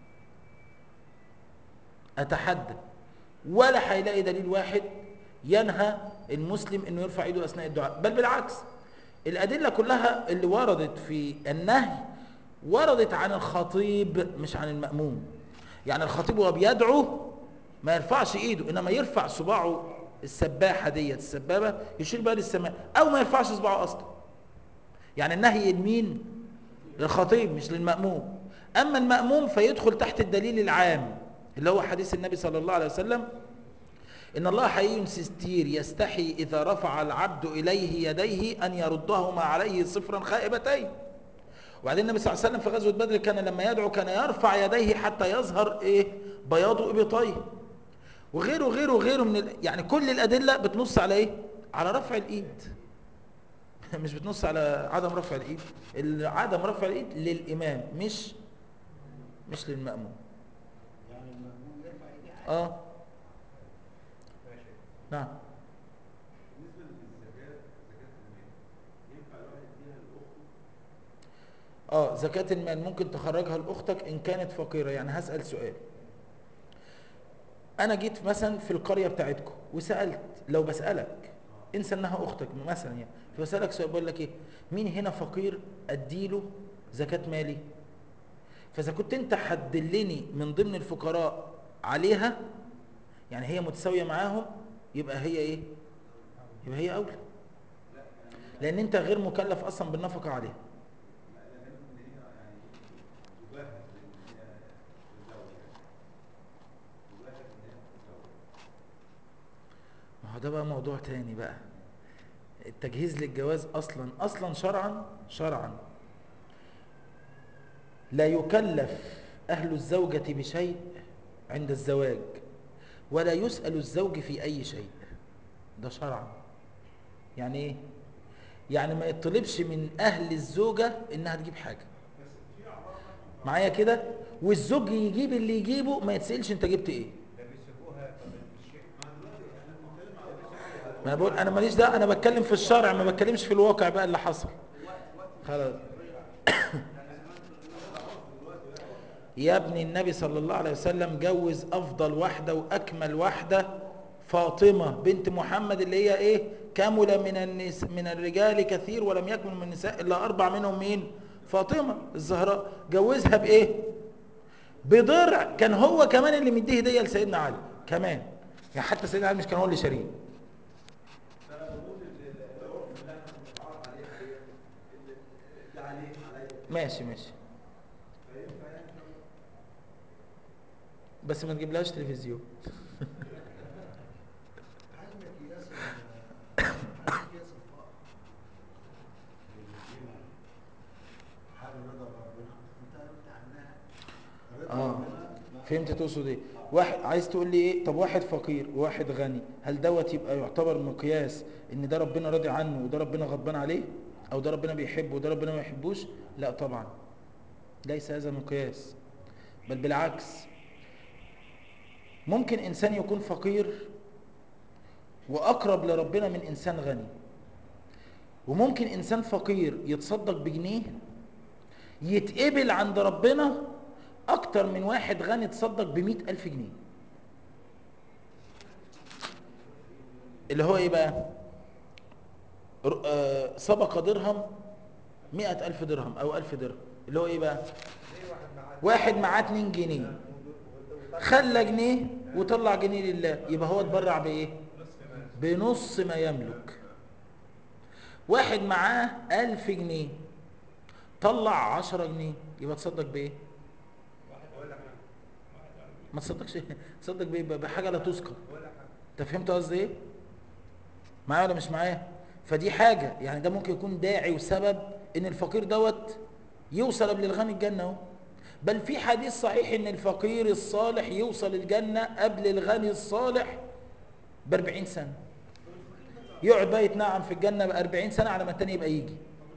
أتحدى ولا هيلاقي دليل واحد ينهى المسلم انه يرفع ايده اثناء الدعاء بل بالعكس الادله كلها اللي وردت في النهي وردت عن الخطيب مش عن الماموم يعني الخطيب وهو بيدعو ما يرفعش ايده انما يرفع صباعه السباحه ديت السبابه يشير بها للسماء او ما يرفعش صباعه اصلا يعني النهي لمين للخطيب مش للماموم اما الماموم فيدخل تحت الدليل العام اللي هو حديث النبي صلى الله عليه وسلم إن الله حي ستير يستحي إذا رفع العبد إليه يديه أن يردهما عليه صفرا خائبتين وبعدين النبي صلى الله عليه وسلم في غزوة بدر كان لما يدعو كان يرفع يديه حتى يظهر إيه بياض إبطيه وغيره غيره غيره من ال... يعني كل الأدلة بتنص على إيه على رفع الإيد مش بتنص على عدم رفع الإيد عدم رفع الإيد للإمام مش مش للمأموم يعني المأمون يرفع ايديه عادي. اه ماشي نعم بالنسبة للزكاة زكاة المال ينفع الواحد يديها لأخته اه زكاة المال ممكن تخرجها لأختك إن كانت فقيرة يعني هسأل سؤال أنا جيت مثلا في القرية بتاعتكم وسألت لو بسألك انسى إنها أختك مثلا يعني فبسألك سؤال بقول لك إيه مين هنا فقير أديله زكاة مالي فإذا كنت أنت هتدلني من ضمن الفقراء عليها يعني هي متساوية معاهم يبقى هي إيه يبقى هي أولى لأن أنت غير مكلف أصلا بالنفقة عليها تجاهد إن هي تتزوج تجاهد إن هي تتزوج ما هو ده بقى موضوع تاني بقى التجهيز للجواز اصلا اصلا شرعا شرعا لا يكلف اهل الزوجة بشيء عند الزواج ولا يسأل الزوج في اي شيء ده شرعا يعني ايه يعني ما يطلبش من اهل الزوجة انها تجيب حاجة معايا كده والزوج يجيب اللي يجيبه ما يتسألش انت جبت ايه ده بيسيبوها طب الشيء ما انا بقول انا ماليش ده انا بتكلم في الشرع ما بتكلمش في الواقع بقى اللي حصل خلاص يا ابني النبي صلى الله عليه وسلم جوز افضل واحده واكمل واحده فاطمه بنت محمد اللي هي ايه كمل من النس من الرجال كثير ولم يكمل من النساء الا اربع منهم مين فاطمه الزهراء جوزها بايه بضرع كان هو كمان اللي مديه هديه لسيدنا علي كمان يعني حتى سيدنا علي مش كان هو اللي شاريه فأنا بقول إن العرف اللي إحنا بنتعرف عليه حاليا إن ده عليه عليا ماشي ماشي فينفع يعني بس ما تجيبلهاش تلفزيون حجم قياس ال- حجم قياس الفقر الجمع. حال رضا ربنا انت قلت عنها رضا اه ربنا ما- فهمت تقصد ايه واحد عايز تقول لي ايه طب واحد فقير وواحد غني هل دوت يبقى يعتبر مقياس ان ده ربنا راضي عنه وده ربنا غضبان عليه او ده ربنا بيحبه وده ربنا ما يحبوش لا طبعا ليس هذا مقياس بل بالعكس ممكن انسان يكون فقير واقرب لربنا من انسان غني وممكن انسان فقير يتصدق بجنيه يتقبل عند ربنا اكتر من واحد غني تصدق بمئة الف جنيه اللي هو ايه بقى ر- آه، سبق درهم مئة ألف درهم أو ألف درهم اللي هو إيه بقى زي واحد معاه واحد معاه 2 جنيه خلى جنيه وطلع جنيه لله يبقى هو اتبرع بإيه بنص ما يملك واحد معاه ألف جنيه طلع عشرة جنيه يبقى تصدق بإيه ما تصدقش تصدق بإيه بحاجة لا تذكر انت فهمت قصدي ايه معايا ولا مش معايا فدي حاجة يعني ده ممكن يكون داعي وسبب ان الفقير دوت يوصل قبل الغني الجنة اهو بل في حديث صحيح ان الفقير الصالح يوصل الجنة قبل الغني الصالح باربعين سنة يقعد بقى يتنعم في الجنة بأربعين سنة على ما التاني يبقى يجي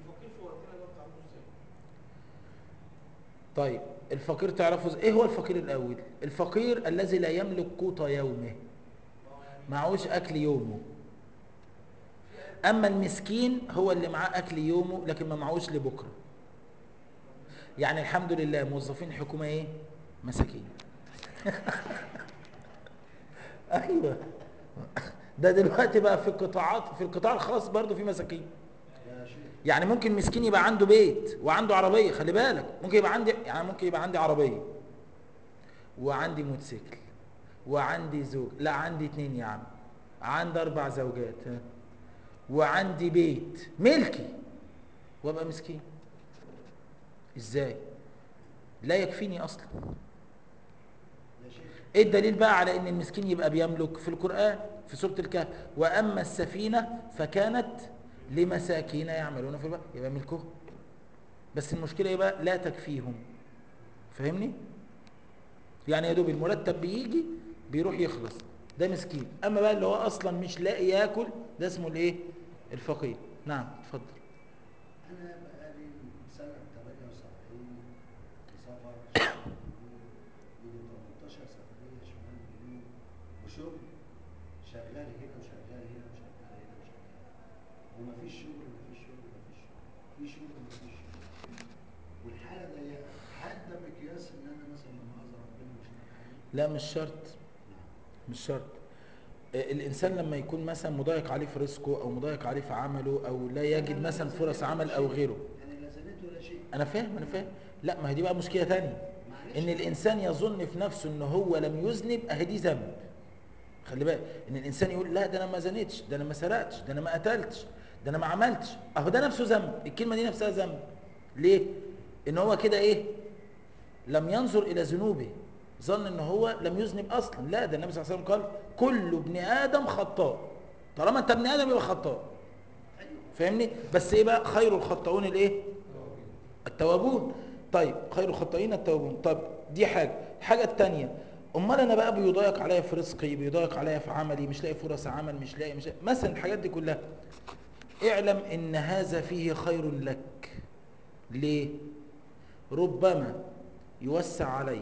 طيب الفقير تعرفه ازاي؟ ايه هو الفقير الاول الفقير الذي لا يملك قوت يومه معهوش اكل يومه اما المسكين هو اللي معاه اكل يومه لكن ما معهوش لبكره يعني الحمد لله موظفين حكومه ايه مساكين ايوه ده دلوقتي بقى في القطاعات في القطاع الخاص برضه في مساكين يا شيخ يعني ممكن مسكين يبقى عنده بيت وعنده عربيه خلي بالك ممكن يبقى عندي يعني ممكن يبقى عندي عربيه وعندي موتوسيكل وعندي زوج لا عندي اتنين يا عم عندي اربع زوجات ها وعندي بيت ملكي وابقى مسكين ازاي لا يكفيني اصلا يا شيخ ايه الدليل بقى على ان المسكين يبقى بيملك في القرآن في سورة الكهف واما السفينة فكانت لمساكين يعملون في البحر يبقى ملكهم بس المشكلة ايه بقى لا تكفيهم فاهمني يعني يا دوب المرتب بيجي بيروح يخلص ده مسكين اما بقى اللي هو اصلا مش لاقي ياكل ده اسمه الايه الفقير نعم اتفضل انا بقالي سنه 78 في سفر شمال الجنوب يجي 18 سفريه شمال الجنوب وشغل شغال هنا وشغال هنا وشغال هنا وشغال ومفيش شغل مفيش شغل مفيش شغل في شغل مفيش شغل والحاله ضيقه هل ده مقياس ان انا مثلا لما اذى ربنا مش لاقي لا مش شرط مش شرط آه، الانسان لما يكون مثلا مضايق عليه في رزقه او مضايق عليه في عمله او لا يجد مثلا فرص عمل او غيره انا لا زنيت ولا شيء انا فاهم انا فاهم لا ما هي دي بقى مشكله تانية معلش ان الانسان يظن في نفسه ان هو لم يذنب اهي دي ذنب خلي بالك ان الانسان يقول لا ده انا ما زنيتش ده انا ما سرقتش ده انا ما قتلتش ده انا ما عملتش اهو ده نفسه ذنب الكلمه دي نفسها ذنب ليه ان هو كده ايه لم ينظر الى ذنوبه ظن ان هو لم يذنب اصلا لا ده النبي صلى الله عليه وسلم قال كل ابن ادم خطاء طالما انت ابن ادم يبقى خطاء فاهمني بس ايه بقى خير الخطاؤون الايه التوابون طيب خير الخطائين التوابون طب دي حاجه الحاجه الثانيه امال انا بقى بيضايق عليا في رزقي بيضايق عليا في عملي مش لاقي فرص عمل مش لاقي مش لاقي. مثلا الحاجات دي كلها اعلم ان هذا فيه خير لك ليه ربما يوسع عليك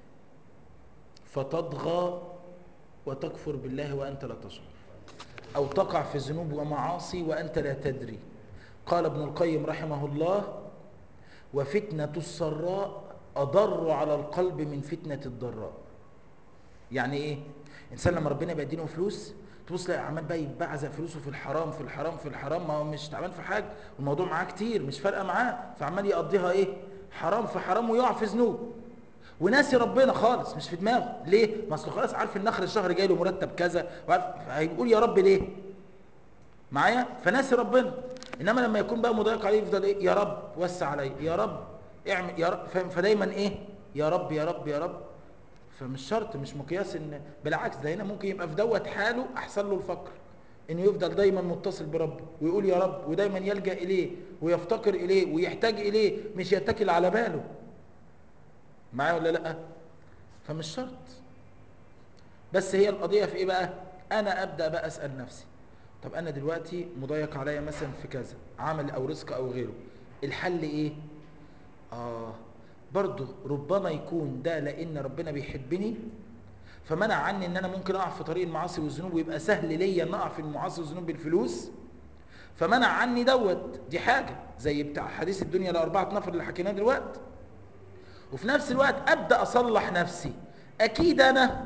فتطغى وتكفر بالله وانت لا تشعر او تقع في ذنوب ومعاصي وانت لا تدري قال ابن القيم رحمه الله وفتنه السراء اضر على القلب من فتنه الضراء يعني ايه انسان لما ربنا يبقى يديله فلوس تبص تلاقي عمال بقى يبعزق فلوسه في الحرام في الحرام في الحرام ما هو مش تعبان في حاجه والموضوع معاه كتير مش فارقه معاه فعمال يقضيها ايه حرام في حرام ويقع في ذنوب وناسي ربنا خالص مش في دماغه ليه ما اصله خلاص عارف ان اخر الشهر جاي له مرتب كذا وعارف هيقول يا رب ليه معايا فناسي ربنا انما لما يكون بقى مضايق عليه يفضل ايه يا رب وسع علي يا رب اعمل يا رب فاهم؟ فدايما ايه يا رب يا رب يا رب فمش شرط مش مقياس ان بالعكس ده هنا ممكن يبقى في دوت حاله احسن له الفقر انه يفضل دايما متصل بربه ويقول يا رب ودايما يلجا اليه ويفتقر اليه ويحتاج اليه مش يتكل على باله معايا ولا لا فمش شرط بس هي القضيه في ايه بقى انا ابدا بقى اسال نفسي طب انا دلوقتي مضايق عليا مثلا في كذا عمل او رزق او غيره الحل ايه اه برضه ربما يكون ده لان ربنا بيحبني فمنع عني ان انا ممكن اقع في طريق المعاصي والذنوب ويبقى سهل ليا ان اقع في المعاصي والذنوب بالفلوس فمنع عني دوت دي حاجه زي بتاع حديث الدنيا لاربعه نفر اللي حكيناه دلوقتي وفي نفس الوقت ابدا اصلح نفسي اكيد انا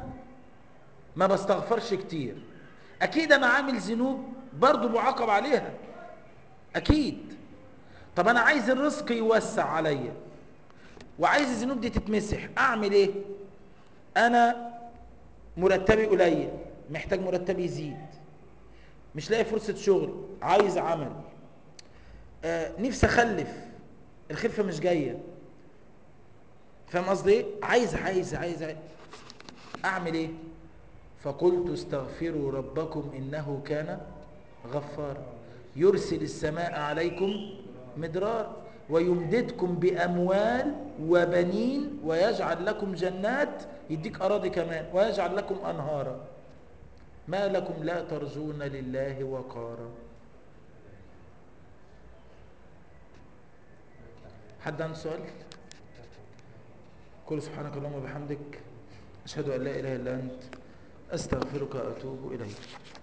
ما بستغفرش كتير اكيد انا عامل ذنوب برضه معاقب عليها اكيد طب انا عايز الرزق يوسع عليا وعايز الذنوب دي تتمسح اعمل ايه انا مرتبي قليل محتاج مرتبي يزيد مش لاقي فرصة شغل عايز عمل آه نفسي اخلف الخلفة مش جاية فاهم قصدي ايه عايز عايز عايز, عايز. اعمل ايه فقلت استغفروا ربكم انه كان غفارا يرسل السماء عليكم مدرار ويمددكم باموال وبنين ويجعل لكم جنات يديك اراضي كمان ويجعل لكم انهارا ما لكم لا ترجون لله وقارا حد عنده سؤال قل سبحانك اللهم وبحمدك أشهد أن لا إله إلا أنت أستغفرك وأتوب إليك